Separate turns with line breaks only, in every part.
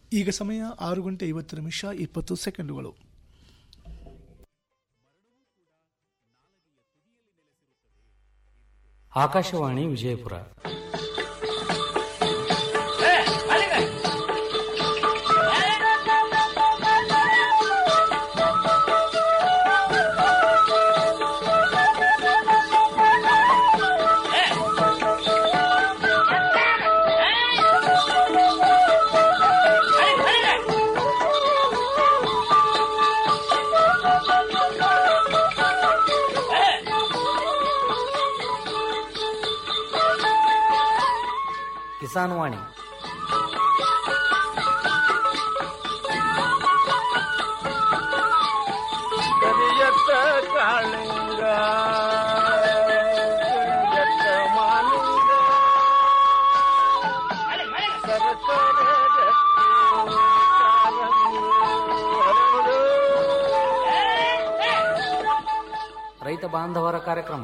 ಈಗ ಸಮಯ ಆರು ಗಂಟೆ ಐವತ್ತು ನಿಮಿಷ ಇಪ್ಪತ್ತು ಸೆಕೆಂಡುಗಳು
ಆಕಾಶವಾಣಿ ವಿಜಯಪುರ ಕಿಸಾನ್ ವಾಣಿ
ಕರಿಯತ್ತ ಕಾಳಿಂಗ ಕರಿಯತ್ತ ಮಾಲಿಂಗ ಸರಸರ ಗಟ್ಟಿ ಕಾರಂಗಿ ಹರಡು.
ರೈತ ಬಾಂಧವರ ಕಾರ್ಯಕ್ರಮ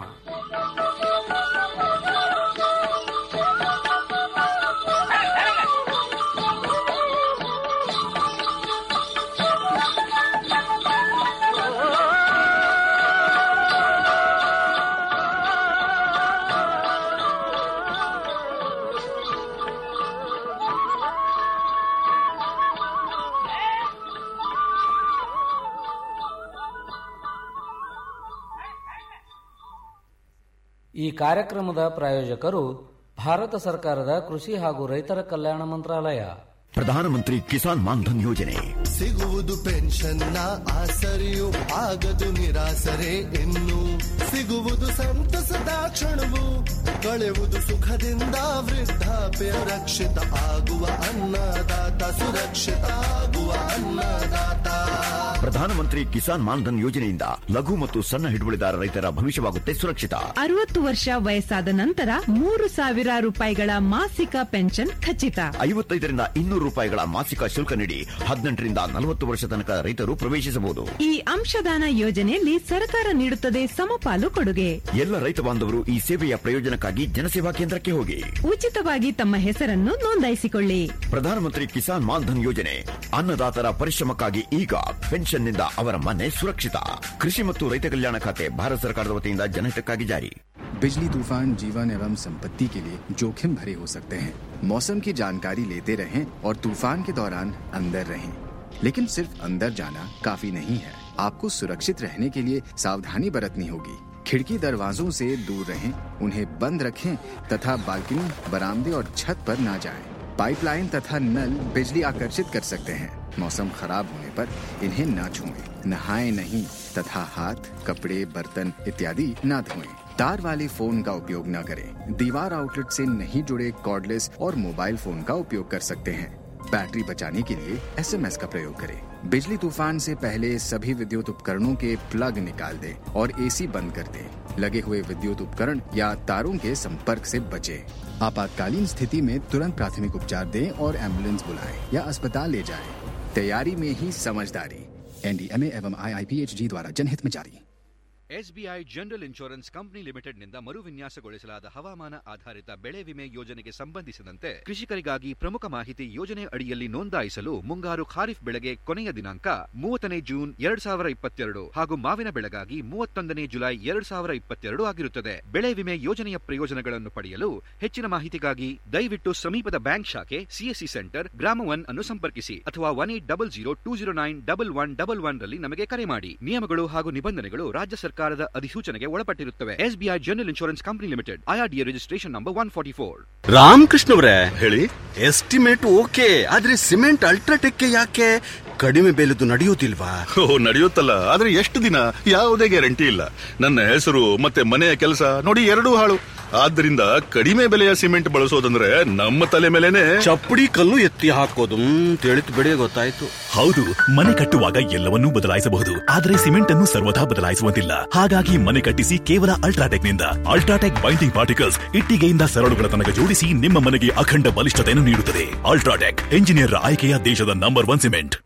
ಈ ಕಾರ್ಯಕ್ರಮದ ಪ್ರಾಯೋಜಕರು ಭಾರತ ಸರ್ಕಾರದ ಕೃಷಿ ಹಾಗೂ ರೈತರ ಕಲ್ಯಾಣ ಮಂತ್ರಾಲಯ
ಪ್ರಧಾನಮಂತ್ರಿ ಕಿಸಾನ್ ಮಾನ್ಧನ್ ಯೋಜನೆ
ಸಿಗುವುದು ಪೆನ್ಷನ್ನ ಆಸರೆಯು ಆಗದು ನಿರಾಸರೆ ಇನ್ನು ಸಿಗುವುದು ಸಂತಸದ ಕ್ಷಣವು ಕಳೆಯುವುದು ಸುಖದಿಂದ ವೃದ್ಧಾಪ್ಯ ರಕ್ಷಿತ ಆಗುವ ಅನ್ನದಾತ ಸುರಕ್ಷಿತ ಆಗುವ ಅನ್ನದಾತ
ಪ್ರಧಾನಮಂತ್ರಿ ಕಿಸಾನ್ ಮಾನ್ಧನ್ ಯೋಜನೆಯಿಂದ ಲಘು ಮತ್ತು ಸಣ್ಣ ಹಿಡುವಳಿದಾರ ರೈತರ ಭವಿಷ್ಯವಾಗುತ್ತೆ ಸುರಕ್ಷಿತ
ಅರವತ್ತು ವರ್ಷ ವಯಸ್ಸಾದ ನಂತರ ಮೂರು ಸಾವಿರ ರೂಪಾಯಿಗಳ ಮಾಸಿಕ ಪೆನ್ಷನ್ ಖಚಿತ
ಐವತ್ತೈದರಿಂದ ಇನ್ನೂರು ರೂಪಾಯಿಗಳ ಮಾಸಿಕ ಶುಲ್ಕ ನೀಡಿ ಹದಿನೆಂಟರಿಂದ ನಲವತ್ತು ವರ್ಷ ತನಕ ರೈತರು ಪ್ರವೇಶಿಸಬಹುದು
ಈ ಅಂಶದಾನ ಯೋಜನೆಯಲ್ಲಿ ಸರ್ಕಾರ ನೀಡುತ್ತದೆ ಸಮಪಾಲು ಕೊಡುಗೆ
ಎಲ್ಲ ರೈತ ಬಾಂಧವರು ಈ ಸೇವೆಯ ಪ್ರಯೋಜನಕ್ಕಾಗಿ ಜನಸೇವಾ ಕೇಂದ್ರಕ್ಕೆ ಹೋಗಿ
ಉಚಿತವಾಗಿ ತಮ್ಮ ಹೆಸರನ್ನು ನೋಂದಾಯಿಸಿಕೊಳ್ಳಿ
ಪ್ರಧಾನಮಂತ್ರಿ ಕಿಸಾನ್ ಮಾನ್ಧನ್ ಯೋಜನೆ ಅನ್ನದಾತರ ಪರಿಶ್ರಮಕ್ಕಾಗಿ ಈಗ ಪೆನ್ಷನ್ನಿಂದ ಅವರ ಮನೆ ಸುರಕ್ಷಿತ ಕೃಷಿ ಮತ್ತು ರೈತ ಕಲ್ಯಾಣ ಖಾತೆ ಭಾರತ ಸರ್ಕಾರದ ವತಿಯಿಂದ ಜನಹಿತಕ್ಕಾಗಿ ಜಾರಿ
बिजली तूफान जीवन एवं संपत्ति के लिए जोखिम भरे हो सकते हैं मौसम की जानकारी लेते रहें और तूफान के दौरान अंदर रहें लेकिन सिर्फ अंदर जाना काफी नहीं है आपको सुरक्षित रहने के लिए सावधानी बरतनी होगी खिड़की दरवाजों से दूर रहें उन्हें बंद रखें तथा बालकनी बरामदे और छत पर न जाएं। पाइपलाइन तथा नल बिजली आकर्षित कर सकते हैं मौसम खराब होने पर इन्हें न छुएं, नहाएं नहीं तथा हाथ कपड़े बर्तन इत्यादि न धोएं। तार वाले फोन का उपयोग न करें दीवार आउटलेट से नहीं जुड़े कॉर्डलेस और मोबाइल फोन का उपयोग कर सकते हैं बैटरी बचाने के लिए एसएमएस का प्रयोग करें बिजली तूफान से पहले सभी विद्युत उपकरणों के प्लग निकाल दें और एसी बंद कर दें लगे हुए विद्युत उपकरण या तारों के संपर्क से बचें आपातकालीन स्थिति में तुरंत प्राथमिक उपचार दें और एम्बुलेंस बुलाएं या अस्पताल ले जाएं। तैयारी में ही समझदारी एनडीएमए एवं आईआईपीएचजी द्वारा जनहित में जारी
ಎಸ್ಬಿಐ ಜನರಲ್ ಇನ್ಶೂರೆನ್ಸ್ ಕಂಪನಿ ಲಿಮಿಟೆಡ್ನಿಂದ ಮರುವಿನ್ಯಾಸಗೊಳಿಸಲಾದ ಹವಾಮಾನ ಆಧಾರಿತ ಬೆಳೆ ವಿಮೆ ಯೋಜನೆಗೆ ಸಂಬಂಧಿಸಿದಂತೆ ಕೃಷಿಕರಿಗಾಗಿ ಪ್ರಮುಖ ಮಾಹಿತಿ ಯೋಜನೆ ಅಡಿಯಲ್ಲಿ ನೋಂದಾಯಿಸಲು ಮುಂಗಾರು ಖಾರಿಫ್ ಬೆಳೆಗೆ ಕೊನೆಯ ದಿನಾಂಕ ಮೂವತ್ತನೇ ಜೂನ್ ಎರಡ್ ಸಾವಿರ ಇಪ್ಪತ್ತೆರಡು ಹಾಗೂ ಮಾವಿನ ಬೆಳೆಗಾಗಿ ಮೂವತ್ತೊಂದನೇ ಜುಲೈ ಎರಡ್ ಸಾವಿರ ಇಪ್ಪತ್ತೆರಡು ಆಗಿರುತ್ತದೆ ಬೆಳೆ ವಿಮೆ ಯೋಜನೆಯ ಪ್ರಯೋಜನಗಳನ್ನು ಪಡೆಯಲು ಹೆಚ್ಚಿನ ಮಾಹಿತಿಗಾಗಿ ದಯವಿಟ್ಟು ಸಮೀಪದ ಬ್ಯಾಂಕ್ ಶಾಖೆ ಸಿಎಸ್ಸಿ ಸೆಂಟರ್ ಗ್ರಾಮ ಒನ್ ಅನ್ನು ಸಂಪರ್ಕಿಸಿ ಅಥವಾ one eight double zero two zero nine double one double one ರಲ್ಲಿ ನಮಗೆ ಕರೆ ಮಾಡಿ ನಿಯಮಗಳು ಹಾಗೂ ನಿಬಂಧನೆಗಳು ರಾಜ್ಯ ಸರ್ಕಾರದ ಅಧಿಸೂಚನೆಗೆ ಒಳಪಟ್ಟಿರುತ್ತವೆ SBI general insurance company limited IRDA registration number one forty four
Ramakrishna ಅವರೇ ಹೇಳಿ ಎಸ್ಟಿಮೇಟ್ ಓಕೆ ಆದ್ರೆ ಸಿಮೆಂಟ್ ಅಲ್ಟ್ರಾಟೆಕ್ ಯಾಕೆ ಕಡಿಮೆ ಬೆಲೆದು ನಡೆಯುವುದಿಲ್ವಾ
ಓ ನಡೆಯುತ್ತಲ್ಲ ಆದ್ರೆ ಎಷ್ಟು ದಿನ ಯಾವುದೇ ಗ್ಯಾರಂಟಿ ಇಲ್ಲ ನನ್ನ ಹೆಸರು ಮತ್ತೆ ಮನೆಯ ಕೆಲಸ ನೋಡಿ ಎರಡೂ ಹಾಳು ಆದ್ದರಿಂದ ಕಡಿಮೆ ಬೆಲೆಯ ಸಿಮೆಂಟ್ ಬಳಸೋದಂದ್ರೆ ನಮ್ಮ ತಲೆ ಮೇಲೆನೆ
ಚಪ್ಪಡಿ ಕಲ್ಲು ಎತ್ತಿ ಹಾಕೋದು ತಿಳಿತು ಬಿಡಿ ಗೊತ್ತಾಯ್ತು
ಹೌದು ಮನೆ ಕಟ್ಟುವಾಗ ಎಲ್ಲವನ್ನೂ ಬದಲಾಯಿಸಬಹುದು ಆದರೆ ಸಿಮೆಂಟ್ ಅನ್ನು ಸರ್ವದಾ ಬದಲಾಯಿಸುವಂತಿಲ್ಲ ಹಾಗಾಗಿ ಮನೆ ಕಟ್ಟಿಸಿ ಕೇವಲ ಅಲ್ಟ್ರಾಟೆಕ್ ನಿಂದ ಅಲ್ಟ್ರಾಟೆಕ್ ಬೈಂಡಿಂಗ್ ಪಾರ್ಟಿಕಲ್ಸ್ ಇಟ್ಟಿಗೆಯಿಂದ ಸರಳುಗಳ ತನಕ ಜೋಡಿಸಿ ನಿಮ್ಮ ಮನೆಗೆ ಅಖಂಡ ಬಲಿಷ್ಠತೆಯನ್ನು ನೀಡುತ್ತದೆ ಅಲ್ಟ್ರಾಟೆಕ್ ಎಂಜಿನಿಯರ್ ಆಯ್ಕೆಯ ದೇಶದ ನಂಬರ್ ಒನ್ ಸಿಮೆಂಟ್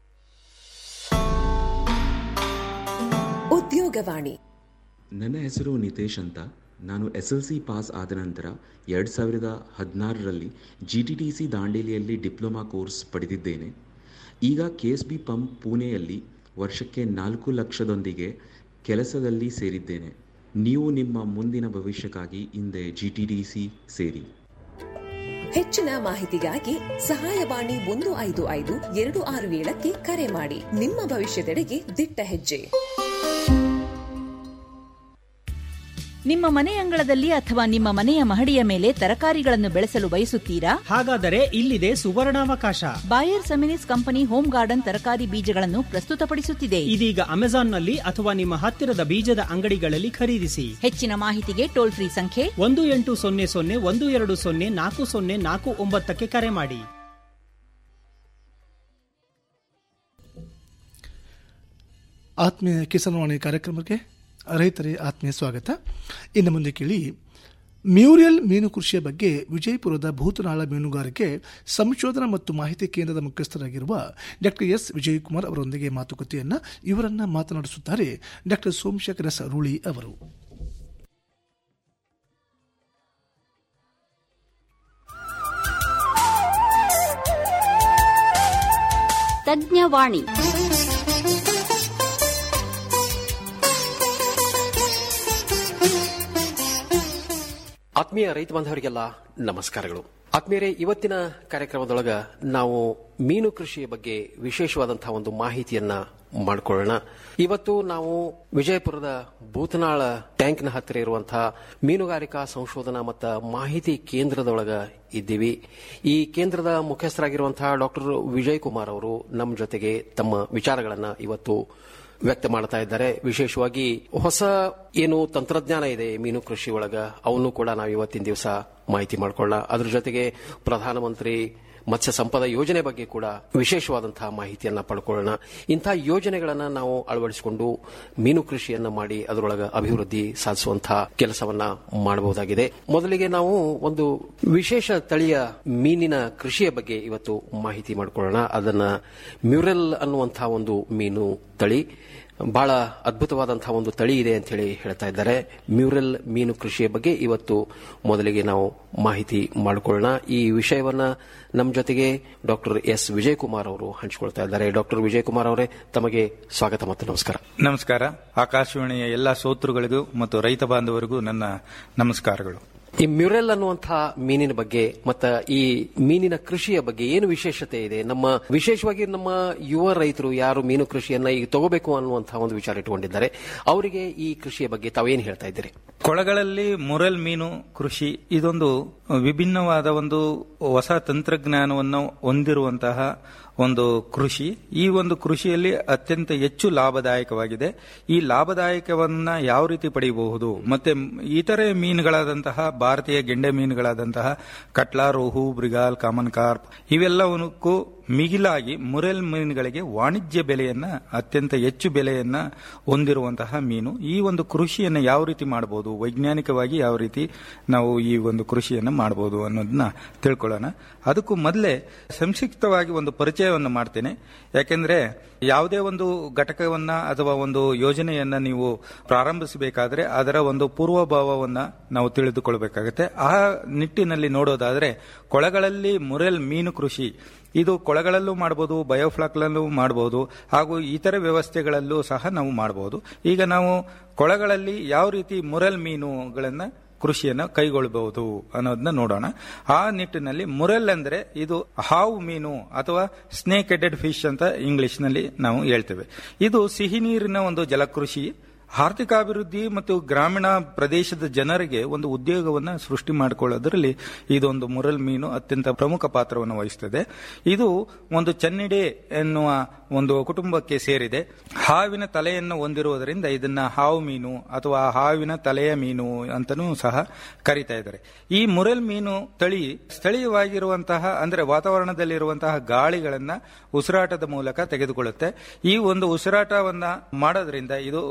ಉದ್ಯೋಗವಾಣಿ
ನನ್ನ ಹೆಸರು ನಿತೇಶ್ ಅಂತ ನಾನು ಎಸ್ ಎಲ್ ಸಿ ಪಾಸ್ ಆದ ನಂತರ ಎರಡು ಸಾವಿರದ ಹದಿನಾರರಲ್ಲಿ ಜಿ ಟಿ ಟಿ ಸಿ ದಾಂಡೇಲಿಯಲ್ಲಿ ಡಿಪ್ಲೊಮಾ ಕೋರ್ಸ್ ಪಡೆದಿದ್ದೇನೆ ಈಗ ಕೆ ಎಸ್ ಬಿ ಪಂಪ್ ಪುಣೆಯಲ್ಲಿ ವರ್ಷಕ್ಕೆ ನಾಲ್ಕು ಲಕ್ಷದೊಂದಿಗೆ ಕೆಲಸದಲ್ಲಿ ಸೇರಿದ್ದೇನೆ ನೀವು ನಿಮ್ಮ ಮುಂದಿನ ಭವಿಷ್ಯಕ್ಕಾಗಿ ಹಿಂದೆ ಜಿ ಟಿ ಡಿ ಸಿ ಸೇರಿ
ಹೆಚ್ಚಿನ ಮಾಹಿತಿಗಾಗಿ ಸಹಾಯವಾಣಿ ಒಂದು ಐದು ಐದು ಎರಡು ಆರು ಏಳಕ್ಕೆ ಕರೆ ಮಾಡಿ ನಿಮ್ಮ ಭವಿಷ್ಯದೆಡೆಗೆ ದಿಟ್ಟ ಹೆಜ್ಜೆ
ನಿಮ್ಮ ಮನೆ ಅಂಗಳದಲ್ಲಿ ಅಥವಾ ನಿಮ್ಮ ಮನೆಯ ಮಹಡಿಯ ಮೇಲೆ ತರಕಾರಿಗಳನ್ನು ಬೆಳೆಸಲು ಬಯಸುತ್ತೀರಾ
ಹಾಗಾದರೆ ಇಲ್ಲಿದೆ ಸುವರ್ಣಾವಕಾಶ
Bayer Seminis company home garden ತರಕಾರಿ ಬೀಜಗಳನ್ನು ಪ್ರಸ್ತುತಪಡಿಸುತ್ತಿದೆ
ಇದೀಗ ಅಮೆಜಾನ್ನಲ್ಲಿ ಅಥವಾ ನಿಮ್ಮ ಹತ್ತಿರದ ಬೀಜದ ಅಂಗಡಿಗಳಲ್ಲಿ ಖರೀದಿಸಿ
ಹೆಚ್ಚಿನ ಮಾಹಿತಿಗೆ ಟೋಲ್ ಫ್ರೀ ಸಂಖ್ಯೆ
ಒಂದು ಎಂಟು ಸೊನ್ನೆ ಸೊನ್ನೆ ಒಂದು ಎರಡು ಸೊನ್ನೆ ನಾಲ್ಕು ಸೊನ್ನೆ ನಾಲ್ಕು ಒಂಬತ್ತಕ್ಕೆ ಕರೆ ಮಾಡಿ
ಆತ್ಮೀಯ ಕಿಸಾನ್ವಾಣಿ ಕಾರ್ಯಕ್ರಮಕ್ಕೆ ರೈತರೇ ಆತ್ಮೀಯ ಸ್ವಾಗತ ಇನ್ನು ಮುಂದೆ ಕೇಳಿ ಮ್ಯೂರಿಯಲ್ ಮೀನು ಕೃಷಿಯ ಬಗ್ಗೆ ವಿಜಯಪುರದ ಭೂತನಾಳ ಮೀನುಗಾರಿಕೆ ಸಂಶೋಧನಾ ಮತ್ತು ಮಾಹಿತಿ ಕೇಂದ್ರದ ಮುಖ್ಯಸ್ಥರಾಗಿರುವ ಡಾಕ್ಟರ್ ಎಸ್ ವಿಜಯಕುಮಾರ್ ಅವರೊಂದಿಗೆ ಮಾತುಕತೆಯನ್ನ ಇವರನ್ನ ಮಾತನಾಡಿಸುತ್ತಾರೆ ಡಾಕ್ಟರ್ ಸೋಮಶೇಖರ ರೂಳಿ ಅವರು
ತಜ್ಞವಾಣಿ
ಆತ್ಮೀಯ ರೈತ ಬಾಂಧವರಿಗೆಲ್ಲ ನಮಸ್ಕಾರಗಳು ಆತ್ಮೀಯರೇ ಇವತ್ತಿನ ಕಾರ್ಯಕ್ರಮದೊಳಗ ನಾವು ಮೀನು ಕೃಷಿಯ ಬಗ್ಗೆ ವಿಶೇಷವಾದಂತಹ ಒಂದು ಮಾಹಿತಿಯನ್ನ ಮಾಡಿಕೊಳ್ಳೋಣ ಇವತ್ತು ನಾವು ವಿಜಯಪುರದ ಭೂತನಾಳ ಟ್ಯಾಂಕ್ನ ಹತ್ತಿರ ಇರುವಂತಹ ಮೀನುಗಾರಿಕಾ ಸಂಶೋಧನಾ ಮತ್ತು ಮಾಹಿತಿ ಕೇಂದ್ರದೊಳಗ ಇದ್ದೀವಿ ಈ ಕೇಂದ್ರದ ಮುಖ್ಯಸ್ಥರಾಗಿರುವಂತಹ ಡಾಕ್ಟರ್ ವಿಜಯ್ ಕುಮಾರ್ ಅವರು ನಮ್ಮ ಜೊತೆಗೆ ತಮ್ಮ ವಿಚಾರಗಳನ್ನ ಇವತ್ತು ವ್ಯಕ್ತ ಮಾಡ್ತಾ ಇದ್ದಾರೆ ವಿಶೇಷವಾಗಿ ಹೊಸ ಏನು ತಂತ್ರಜ್ಞಾನ ಇದೆ ಮೀನು ಕೃಷಿ ಒಳಗ ಅವನ್ನು ಕೂಡ ನಾವು ಇವತ್ತಿನ ದಿವಸ ಮಾಹಿತಿ ಮಾಡ್ಕೊಳ್ಳೋಣ ಅದ್ರ ಜೊತೆಗೆ ಪ್ರಧಾನಮಂತ್ರಿ ಮತ್ಸ್ಯ ಸಂಪದ ಯೋಜನೆ ಬಗ್ಗೆ ಕೂಡ ವಿಶೇಷವಾದಂತಹ ಮಾಹಿತಿಯನ್ನ ಪಡ್ಕೊಳ್ಳೋಣ ಇಂತಹ ಯೋಜನೆಗಳನ್ನ ನಾವು ಅಳವಡಿಸಿಕೊಂಡು ಮೀನು ಕೃಷಿಯನ್ನ ಮಾಡಿ ಅದರೊಳಗ ಅಭಿವೃದ್ಧಿ ಸಾಧಿಸುವಂತಹ ಕೆಲಸವನ್ನ ಮಾಡಬಹುದಾಗಿದೆ ಮೊದಲಿಗೆ ನಾವು ಒಂದು ವಿಶೇಷ ತಳಿಯ ಮೀನಿನ ಕೃಷಿಯ ಬಗ್ಗೆ ಇವತ್ತು ಮಾಹಿತಿ ಮಾಡಿಕೊಳ್ಳೋಣ ಅದನ್ನ ಮ್ಯೂರಲ್ ಅನ್ನುವಂತಹ ಒಂದು ಮೀನು ತಳಿ ಬಹಳ ಅದ್ಭುತವಾದಂತಹ ಒಂದು ತಳಿ ಇದೆ ಅಂತ ಹೇಳಿ ಹೇಳ್ತಾ ಇದ್ದಾರೆ ಮ್ಯೂರಲ್ ಮೀನು ಕೃಷಿಯ ಬಗ್ಗೆ ಇವತ್ತು ಮೊದಲಿಗೆ ನಾವು ಮಾಹಿತಿ ಮಾಡಿಕೊಳ್ಳೋಣ ಈ ವಿಷಯವನ್ನ ನಮ್ಮ ಜೊತೆಗೆ ಡಾಕ್ಟರ್ ಎಸ್ ವಿಜಯಕುಮಾರ್ ಅವರು ಹಂಚಿಕೊಳ್ತಾ ಇದ್ದಾರೆ ಡಾಕ್ಟರ್ ವಿಜಯಕುಮಾರ್ ಅವರೇ ತಮಗೆ ಸ್ವಾಗತ ಮತ್ತು ನಮಸ್ಕಾರ
ನಮಸ್ಕಾರ ಆಕಾಶವಾಣಿಯ ಎಲ್ಲಾ ಶ್ರೋತೃಗಳಿಗೂ ಮತ್ತು ರೈತ ಬಾಂಧವರಿಗೂ ನನ್ನ ನಮಸ್ಕಾರಗಳು
ಈ ಮ್ಯೂರೆಲ್ ಅನ್ನುವಂತಹ ಮೀನಿನ ಬಗ್ಗೆ ಮತ್ತ ಈ ಮೀನಿನ ಕೃಷಿಯ ಬಗ್ಗೆ ಏನು ವಿಶೇಷತೆ ಇದೆ ನಮ್ಮ ವಿಶೇಷವಾಗಿ ನಮ್ಮ ಯುವ ರೈತರು ಯಾರು ಮೀನು ಕೃಷಿಯನ್ನ ಈಗ ತಗೋಬೇಕು ಅನ್ನುವಂತಹ ಒಂದು ವಿಚಾರ ಇಟ್ಟುಕೊಂಡಿದ್ದಾರೆ ಅವರಿಗೆ ಈ ಕೃಷಿಯ ಬಗ್ಗೆ ತಾವೇನು ಹೇಳ್ತಾ ಇದ್ದೀರಿ
ಕೊಳಗಳಲ್ಲಿ ಮುರಲ್ ಮೀನು ಕೃಷಿ ಇದೊಂದು ವಿಭಿನ್ನವಾದ ಒಂದು ಹೊಸ ತಂತ್ರಜ್ಞಾನವನ್ನು ಹೊಂದಿರುವಂತಹ ಒಂದು ಕೃಷಿ ಈ ಒಂದು ಕೃಷಿಯಲ್ಲಿ ಅತ್ಯಂತ ಹೆಚ್ಚು ಲಾಭದಾಯಕವಾಗಿದೆ ಈ ಲಾಭದಾಯಕವನ್ನ ಯಾವ ರೀತಿ ಪಡೆಯಬಹುದು ಮತ್ತೆ ಇತರೆ ಮೀನುಗಳಾದಂತಹ ಭಾರತೀಯ ಗೆಂಡೆ ಮೀನುಗಳಾದಂತಹ ಕಟ್ಲಾ ರೋಹು ಬ್ರಿಗಾಲ್ ಕಾಮನ್ ಕಾರ್ಪ್ ಇವೆಲ್ಲವನ್ನಕ್ಕೂ ಮಿಗಿಲಾಗಿ ಮುರೆಲ್ ಮೀನುಗಳಿಗೆ ವಾಣಿಜ್ಯ ಬೆಲೆಯನ್ನ ಅತ್ಯಂತ ಹೆಚ್ಚು ಬೆಲೆಯನ್ನ ಹೊಂದಿರುವಂತಹ ಮೀನು ಈ ಒಂದು ಕೃಷಿಯನ್ನು ಯಾವ ರೀತಿ ಮಾಡಬಹುದು ವೈಜ್ಞಾನಿಕವಾಗಿ ಯಾವ ರೀತಿ ನಾವು ಈ ಒಂದು ಕೃಷಿಯನ್ನು ಮಾಡಬಹುದು ಅನ್ನೋದನ್ನ ತಿಳ್ಕೊಳ್ಳೋಣ ಅದಕ್ಕೂ ಮೊದಲೇ ಸಂಕ್ಷಿಪ್ತವಾಗಿ ಒಂದು ಪರಿಚಯವನ್ನು ಮಾಡ್ತೇನೆ ಯಾಕೆಂದ್ರೆ ಯಾವುದೇ ಒಂದು ಘಟಕವನ್ನ ಅಥವಾ ಒಂದು ಯೋಜನೆಯನ್ನ ನೀವು ಪ್ರಾರಂಭಿಸಬೇಕಾದ್ರೆ ಅದರ ಒಂದು ಪೂರ್ವಭಾವವನ್ನ ನಾವು ತಿಳಿದುಕೊಳ್ಬೇಕಾಗುತ್ತೆ ಆ ನಿಟ್ಟಿನಲ್ಲಿ ನೋಡೋದಾದ್ರೆ ಕೊಳಗಳಲ್ಲಿ ಮುರೆಲ್ ಮೀನು ಕೃಷಿ ಇದು ಕೊಳಗಳಲ್ಲೂ ಮಾಡಬಹುದು ಬಯೋಫ್ಲಾಕ್ಲಲ್ಲೂ ಮಾಡಬಹುದು ಹಾಗೂ ಇತರ ವ್ಯವಸ್ಥೆಗಳಲ್ಲೂ ಸಹ ನಾವು ಮಾಡಬಹುದು ಈಗ ನಾವು ಕೊಳಗಳಲ್ಲಿ ಯಾವ ರೀತಿ ಮುರಲ್ ಮೀನುಗಳನ್ನ ಕೃಷಿಯನ್ನು ಕೈಗೊಳ್ಳಬಹುದು ಅನ್ನೋದನ್ನ ನೋಡೋಣ ಆ ನಿಟ್ಟಿನಲ್ಲಿ ಮುರಲ್ ಅಂದ್ರೆ ಇದು ಹಾವು ಮೀನು ಅಥವಾ ಸ್ನೇಕ್ ಹೆಡೆಡ್ ಫಿಶ್ ಅಂತ ಇಂಗ್ಲಿಷ್ ನಲ್ಲಿ ನಾವು ಹೇಳ್ತೇವೆ ಇದು ಸಿಹಿ ನೀರಿನ ಒಂದು ಜಲಕೃಷಿ ಆರ್ಥಿಕಾಭಿವೃದ್ಧಿ ಮತ್ತು ಗ್ರಾಮೀಣ ಪ್ರದೇಶದ ಜನರಿಗೆ ಒಂದು ಉದ್ಯೋಗವನ್ನು ಸೃಷ್ಟಿ ಮಾಡಿಕೊಳ್ಳೋದ್ರಲ್ಲಿ ಇದೊಂದು ಮುರಲ್ ಮೀನು ಅತ್ಯಂತ ಪ್ರಮುಖ ಪಾತ್ರವನ್ನು ವಹಿಸುತ್ತದೆ ಇದು ಒಂದು ಚನ್ನಿಡೆ ಎನ್ನುವ ಒಂದು ಕುಟುಂಬಕ್ಕೆ ಸೇರಿದೆ ಹಾವಿನ ತಲೆಯನ್ನು ಹೊಂದಿರುವುದರಿಂದ ಇದನ್ನ ಹಾವು ಮೀನು ಅಥವಾ ಹಾವಿನ ತಲೆಯ ಮೀನು ಅಂತನೂ ಸಹ ಕರೀತಾ ಇದ್ದಾರೆ ಈ ಮುರಲ್ ಮೀನು ತಳಿ ಸ್ಥಳೀಯವಾಗಿರುವಂತಹ ಅಂದ್ರೆ ವಾತಾವರಣದಲ್ಲಿರುವಂತಹ ಗಾಳಿಗಳನ್ನ ಉಸಿರಾಟದ ಮೂಲಕ ತೆಗೆದುಕೊಳ್ಳುತ್ತೆ ಈ ಒಂದು ಉಸಿರಾಟವನ್ನ ಮಾಡೋದ್ರಿಂದ ಇದು ಕರಗಿ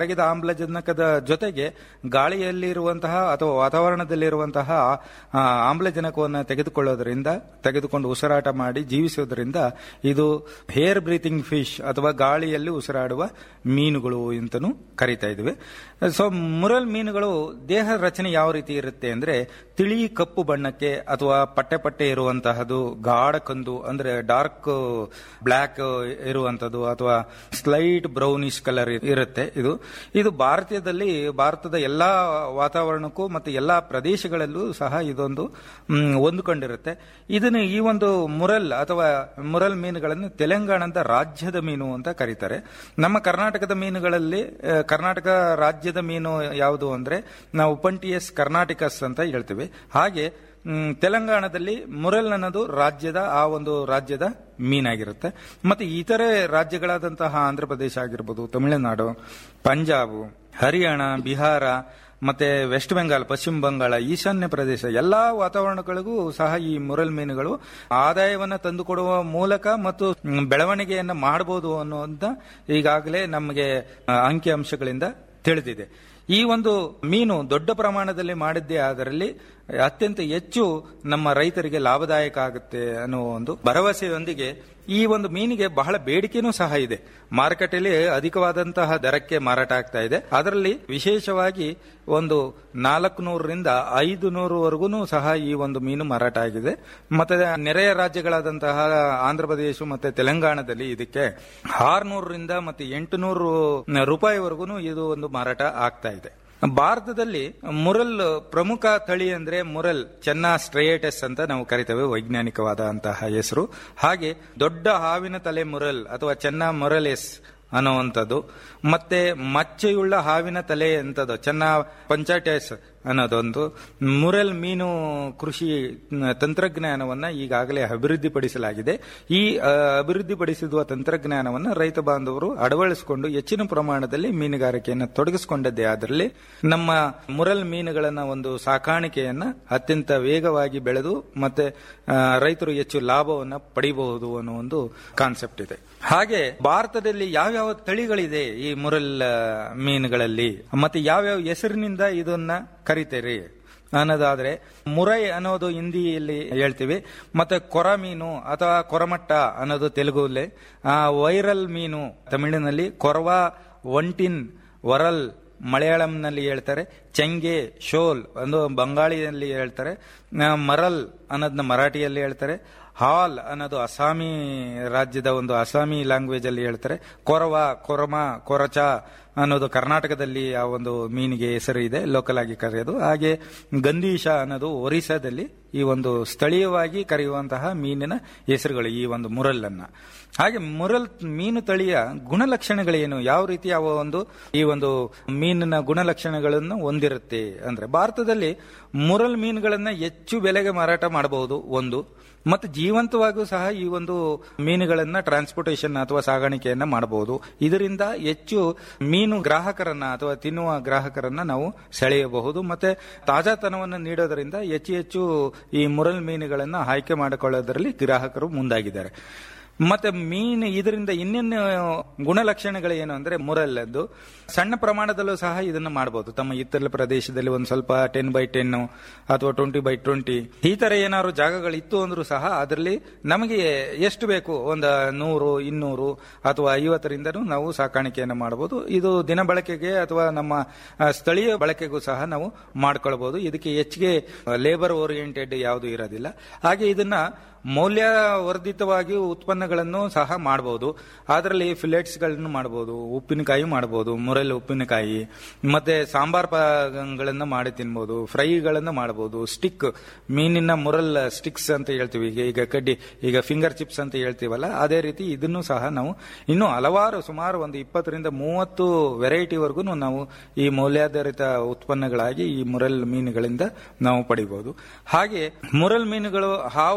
ಕರಗಿದ ಆಮ್ಲಜನಕದ ಜೊತೆಗೆ ಗಾಳಿಯಲ್ಲಿರುವಂತಹ ಅಥವಾ ವಾತಾವರಣದಲ್ಲಿರುವಂತಹ ಆ, ಆಮ್ಲಜನಕವನ್ನು ತೆಗೆದುಕೊಳ್ಳೋದ್ರಿಂದ ತೆಗೆದುಕೊಂಡು ಉಸಿರಾಟ ಮಾಡಿ ಜೀವಿಸೋದ್ರಿಂದ ಇದು ಹೇರ್ ಬ್ರೀತಿಂಗ್ ಫಿಶ್ ಅಥವಾ ಗಾಳಿಯಲ್ಲಿ ಉಸಿರಾಡುವ ಮೀನುಗಳು ಅಂತಲೂ ಕರಿತಾ ಇದ್ವಿ ಸೊ ಮುರಲ್ ಮೀನುಗಳು ದೇಹ ರಚನೆ ಯಾವ ರೀತಿ ಇರುತ್ತೆ ಅಂದ್ರೆ ತಿಳಿ ಕಪ್ಪು ಬಣ್ಣಕ್ಕೆ ಅಥವಾ ಪಟ್ಟೆ ಪಟ್ಟೆ ಇರುವಂತಹದ್ದು ಗಾಢ ಕಂದು ಅಂದ್ರೆ ಡಾರ್ಕ್ ಬ್ಲ್ಯಾಕ್ ಇರುವಂತದ್ದು ಅಥವಾ ಸ್ಲೈಟ್ ಬ್ರೌನಿಶ್ ಕಲರ್ ಇರುತ್ತೆ ಇದು ಇದು ಭಾರತೀಯದಲ್ಲಿ ಭಾರತದ ಎಲ್ಲಾ ವಾತಾವರಣಕ್ಕೂ ಮತ್ತು ಎಲ್ಲಾ ಪ್ರದೇಶಗಳಲ್ಲೂ ಸಹ ಇದೊಂದು ಮ್, ಹೊಂದಿಕೊಂಡಿರುತ್ತೆ ಇದನ್ನು ಈ ಒಂದು ಮುರಲ್ ಅಥವಾ ಮುರಲ್ ಮೀನುಗಳನ್ನು ತೆಲಂಗಾಣದ ರಾಜ್ಯದ ಮೀನು ಅಂತ ಕರೀತಾರೆ ನಮ್ಮ ಕರ್ನಾಟಕದ ಮೀನುಗಳಲ್ಲಿ ಆ, ಕರ್ನಾಟಕ ರಾಜ್ಯದ ಮೀನು ಯಾವುದು ಅಂದ್ರೆ ನಾವು ಪಂಟಿಯಸ್ ಕರ್ನಾಟಿಕಸ್ ಅಂತ ಹೇಳ್ತೀವಿ ಹಾಗೆ ಮ್, ತೆಲಂಗಾಣದಲ್ಲಿ ಮುರಲ್ ಅನ್ನೋದು ರಾಜ್ಯದ ಆ ಒಂದು ರಾಜ್ಯದ ಮೀನಾಗಿರುತ್ತೆ ಮತ್ತೆ ಇತರೆ ರಾಜ್ಯಗಳಾದಂತಹ ಆಂಧ್ರ ಪ್ರದೇಶ ಆಗಿರ್ಬೋದು ತಮಿಳುನಾಡು ಪಂಜಾಬ್ ಹರಿಯಾಣ ಬಿಹಾರ ಮತ್ತೆ ವೆಸ್ಟ್ ಬೆಂಗಾಲ್ ಪಶ್ಚಿಮ ಬಂಗಾಳ ಈಶಾನ್ಯ ಪ್ರದೇಶ ಎಲ್ಲಾ ವಾತಾವರಣಗಳಿಗೂ ಸಹ ಈ ಮುರಲ್ ಮೀನುಗಳು ಆದಾಯವನ್ನ ತಂದುಕೊಡುವ ಮೂಲಕ ಮತ್ತು ಮ್, ಬೆಳವಣಿಗೆಯನ್ನ ಮಾಡಬಹುದು ಅನ್ನುವಂತ ಈಗಾಗಲೇ ನಮಗೆ ಆ, ಅಂಕಿ ಅಂಶಗಳಿಂದ ತಿಳಿದಿದೆ ಈ ಒಂದು ಮೀನು ದೊಡ್ಡ ಪ್ರಮಾಣದಲ್ಲಿ ಮಾಡಿದ್ದೇ ಅದರಲ್ಲಿ ಅತ್ಯಂತ ಹೆಚ್ಚು ನಮ್ಮ ರೈತರಿಗೆ ಲಾಭದಾಯಕ ಆಗುತ್ತೆ ಅನ್ನುವ ಒಂದು ಭರವಸೆಯೊಂದಿಗೆ ಈ ಒಂದು ಮೀನಿಗೆ ಬಹಳ ಬೇಡಿಕೆನೂ ಸಹ ಇದೆ ಮಾರುಕಟ್ಟೆಯಲ್ಲಿ ಅಧಿಕವಾದಂತಹ ದರಕ್ಕೆ ಮಾರಾಟ ಆಗ್ತಾ ಇದೆ ಅದರಲ್ಲಿ ವಿಶೇಷವಾಗಿ ಒಂದು ನಾಲ್ಕು ನೂರರಿಂದ ಐದು ನೂರವರೆಗೂ ಸಹ ಈ ಒಂದು ಮೀನು ಮಾರಾಟ ಆಗಿದೆ ಮತ್ತೆ ನೆರೆಯ ರಾಜ್ಯಗಳಾದಂತಹ ಆಂಧ್ರ ಪ್ರದೇಶ ಮತ್ತೆ ತೆಲಂಗಾಣದಲ್ಲಿ ಇದಕ್ಕೆ ಆರ್ನೂರರಿಂದ ಮತ್ತೆ ಎಂಟುನೂರು ರೂಪಾಯಿವರೆಗೂ ಇದು ಒಂದು ಮಾರಾಟ ಆಗ್ತಾ ಇದೆ ಭಾರತದಲ್ಲಿ ಮುರಲ್ ಪ್ರಮುಖ ತಳಿ ಅಂದ್ರೆ ಮುರಲ್ ಚೆನ್ನಾ ಸ್ಟ್ರೇಯಟಸ್ ಅಂತ ನಾವು ಕರಿತೇವೆ ವೈಜ್ಞಾನಿಕವಾದಂತಹ ಹೆಸರು ಹಾಗೆ ದೊಡ್ಡ ಹಾವಿನ ತಲೆ ಮುರಲ್ ಅಥವಾ ಚೆನ್ನಾ ಮೊರಲೆಸ್ ಅನ್ನುವಂಥದ್ದು ಮತ್ತೆ ಮಚ್ಚೆಯುಳ್ಳ ಹಾವಿನ ತಲೆ ಅಂತದ್ದು ಚೆನ್ನ ಪಂಚಾಟೆಸ್ ಅನ್ನೋದೊಂದು ಮುರಲ್ ಮೀನು ಕೃಷಿ ತಂತ್ರಜ್ಞಾನವನ್ನ ಈಗಾಗಲೇ ಅಭಿವೃದ್ಧಿಪಡಿಸಲಾಗಿದೆ ಈ ಆ, ಅಭಿವೃದ್ಧಿಪಡಿಸಿರುವ ತಂತ್ರಜ್ಞಾನವನ್ನ ರೈತ ಬಾಂಧವರು ಅಳವಡಿಸಿಕೊಂಡು ಹೆಚ್ಚಿನ ಪ್ರಮಾಣದಲ್ಲಿ ಮೀನುಗಾರಿಕೆಯನ್ನು ತೊಡಗಿಸಿಕೊಂಡದ್ದೇ ಅದರಲ್ಲಿ ನಮ್ಮ ಮುರಲ್ ಮೀನುಗಳನ್ನ ಒಂದು ಸಾಕಾಣಿಕೆಯನ್ನ ಅತ್ಯಂತ ವೇಗವಾಗಿ ಬೆಳೆದು ಮತ್ತೆ ಆ, ರೈತರು ಹೆಚ್ಚು ಲಾಭವನ್ನ ಪಡಿಬಹುದು ಅನ್ನೋ ಒಂದು ಕಾನ್ಸೆಪ್ಟ್ ಇದೆ ಹಾಗೆ ಭಾರತದಲ್ಲಿ ಯಾವ್ಯಾವ ತಳಿಗಳಿದೆ ಈ ಮುರಲ್ ಆ, ಮೀನುಗಳಲ್ಲಿ ಮತ್ತೆ ಯಾವ್ಯಾವ ಹೆಸರಿನಿಂದ ಇದನ್ನ ಕರಿತೀರಿ ಅನ್ನೋದಾದ್ರೆ ಮುರೈ ಅನ್ನೋದು ಹಿಂದಿಯಲ್ಲಿ ಹೇಳ್ತೀವಿ ಮತ್ತೆ ಕೊರ ಮೀನು ಅಥವಾ ಕೊರಮಟ್ಟ ಅನ್ನೋದು ತೆಲುಗುಲ್ಲಿ ಆ, ವೈರಲ್ ಮೀನು ತಮಿಳಿನಲ್ಲಿ ಕೊರವಾ ಒಂಟಿನ್ ವರಲ್ ಮಲಯಾಳಂನಲ್ಲಿ ಹೇಳ್ತಾರೆ ಚೆಂಗೆ ಶೋಲ್ ಒಂದು ಬಂಗಾಳಿಯಲ್ಲಿ ಹೇಳ್ತಾರೆ ಆ, ಮರಲ್ ಅನ್ನೋದನ್ನ ಮರಾಠಿಯಲ್ಲಿ ಹೇಳ್ತಾರೆ ಹಾಲ್ ಅನ್ನೋದು ಅಸ್ಸಾಮಿ ರಾಜ್ಯದ ಒಂದು ಅಸ್ಸಾಮಿ ಲ್ಯಾಂಗ್ವೇಜ್ ಅಲ್ಲಿ ಹೇಳ್ತಾರೆ ಕೊರವ ಕೊರಮ ಕೊರಚ ಅನ್ನೋದು ಕರ್ನಾಟಕದಲ್ಲಿ ಆ ಒಂದು ಮೀನಿಗೆ ಹೆಸರು ಇದೆ ಲೋಕಲ್ ಆಗಿ ಕರೆಯೋದು ಹಾಗೆ ಗಂದೀಶ ಅನ್ನೋದು ಒರಿಸ್ಸಾದಲ್ಲಿ ಈ ಒಂದು ಸ್ಥಳೀಯವಾಗಿ ಕರೆಯುವಂತಹ ಮೀನಿನ ಹೆಸರುಗಳು ಈ ಒಂದು ಮುರಲ್ಲನ್ನ ಹಾಗೆ ಮುರಲ್ ಮೀನು ತಳಿಯ ಗುಣಲಕ್ಷಣಗಳೇನು ಯಾವ ರೀತಿ ಅವ ಒಂದು ಈ ಒಂದು ಮೀನಿನ ಗುಣಲಕ್ಷಣಗಳನ್ನು ಹೊಂದಿರುತ್ತೆ ಅಂದ್ರೆ ಭಾರತದಲ್ಲಿ ಮುರಲ್ ಮೀನುಗಳನ್ನ ಹೆಚ್ಚು ಬೆಲೆಗೆ ಮಾರಾಟ ಮಾಡಬಹುದು ಒಂದು ಮತ್ತು ಜೀವಂತವಾಗಿಯೂ ಸಹ ಈ ಒಂದು ಮೀನುಗಳನ್ನ ಟ್ರಾನ್ಸ್ಪೋರ್ಟೇಷನ್ ಅಥವಾ ಸಾಗಾಣಿಕೆಯನ್ನ ಮಾಡಬಹುದು ಇದರಿಂದ ಹೆಚ್ಚು ಮೀನು ಗ್ರಾಹಕರನ್ನ ಅಥವಾ ತಿನ್ನುವ ಗ್ರಾಹಕರನ್ನ ನಾವು ಸೆಳೆಯಬಹುದು ಮತ್ತೆ ತಾಜಾತನವನ್ನು ನೀಡೋದರಿಂದ ಹೆಚ್ಚು ಹೆಚ್ಚು ಈ ಮುರಲ್ ಮೀನುಗಳನ್ನ ಆಯ್ಕೆ ಮಾಡಿಕೊಳ್ಳೋದರಲ್ಲಿ ಗ್ರಾಹಕರು ಮುಂದಾಗಿದ್ದಾರೆ ಮತ್ತೆ ಮೀನು ಇದರಿಂದ ಇನ್ನೇನು ಗುಣಲಕ್ಷಣಗಳು ಏನು ಅಂದ್ರೆ ಮುರಲ್ಲದ್ದು ಸಣ್ಣ ಪ್ರಮಾಣದಲ್ಲೂ ಸಹ ಇದನ್ನ ಮಾಡಬಹುದು ತಮ್ಮ ಇತ್ತಲ ಪ್ರದೇಶದಲ್ಲಿ ಒಂದು ಸ್ವಲ್ಪ ಟೆನ್ ಬೈ ಟೆನ್ ಅಥವಾ ಟ್ವೆಂಟಿ ಬೈ ಟ್ವೆಂಟಿ ಈ ತರ ಏನಾದ್ರು ಜಾಗಗಳಿತ್ತು ಅಂದ್ರೂ ಸಹ ಅದರಲ್ಲಿ ನಮಗೆ ಎಷ್ಟು ಬೇಕು ಒಂದು ನೂರು ಇನ್ನೂರು ಅಥವಾ ಐವತ್ತರಿಂದನೂ ನಾವು ಸಾಕಾಣಿಕೆಯನ್ನು ಮಾಡಬಹುದು ಇದು ದಿನ ಬಳಕೆಗೆ ಅಥವಾ ನಮ್ಮ ಆ, ಸ್ಥಳೀಯ ಬಳಕೆಗೂ ಸಹ ನಾವು ಮಾಡ್ಕೊಳ್ಬಹುದು ಇದಕ್ಕೆ ಹೆಚ್ಚಿಗೆ ಲೇಬರ್ ಓರಿಯೆಂಟೆಡ್ ಯಾವುದು ಇರೋದಿಲ್ಲ ಹಾಗೆ ಇದನ್ನ ಮೌಲ್ಯವರ್ಧಿತವಾಗಿ ಉತ್ಪನ್ನಗಳನ್ನು ಸಹ ಮಾಡಬಹುದು ಅದರಲ್ಲಿ ಫಿಲೆಟ್ಸ್ಗಳನ್ನು ಮಾಡಬಹುದು ಉಪ್ಪಿನಕಾಯಿ ಮಾಡಬಹುದು ಮುರಲ್ ಉಪ್ಪಿನಕಾಯಿ ಮತ್ತೆ ಸಾಂಬಾರ್ ಗಳನ್ನು ಮಾಡಿ ತಿನ್ಬಹುದು ಫ್ರೈಗಳನ್ನು ಮಾಡಬಹುದು ಸ್ಟಿಕ್ ಮೀನಿನ ಮುರಲ್ ಸ್ಟಿಕ್ಸ್ ಅಂತ ಹೇಳ್ತೀವಿ ಈಗ ಈಗ ಕಡ್ಡಿ ಈಗ ಫಿಂಗರ್ ಚಿಪ್ಸ್ ಅಂತ ಹೇಳ್ತೀವಲ್ಲ ಅದೇ ರೀತಿ ಇದನ್ನು ಸಹ ನಾವು ಇನ್ನು ಹಲವಾರು ಸುಮಾರು ಒಂದು ಇಪ್ಪತ್ತರಿಂದ ಮೂವತ್ತು ವೆರೈಟಿವರೆಗೂ ನಾವು ಈ ಮೌಲ್ಯಾಧಾರಿತ ಉತ್ಪನ್ನಗಳಾಗಿ ಈ ಮುರಲ್ ಮೀನುಗಳಿಂದ ನಾವು ಪಡಿಬಹುದು ಹಾಗೆ ಮುರಲ್ ಮೀನುಗಳು ಹಾವಿನ ತಲೆ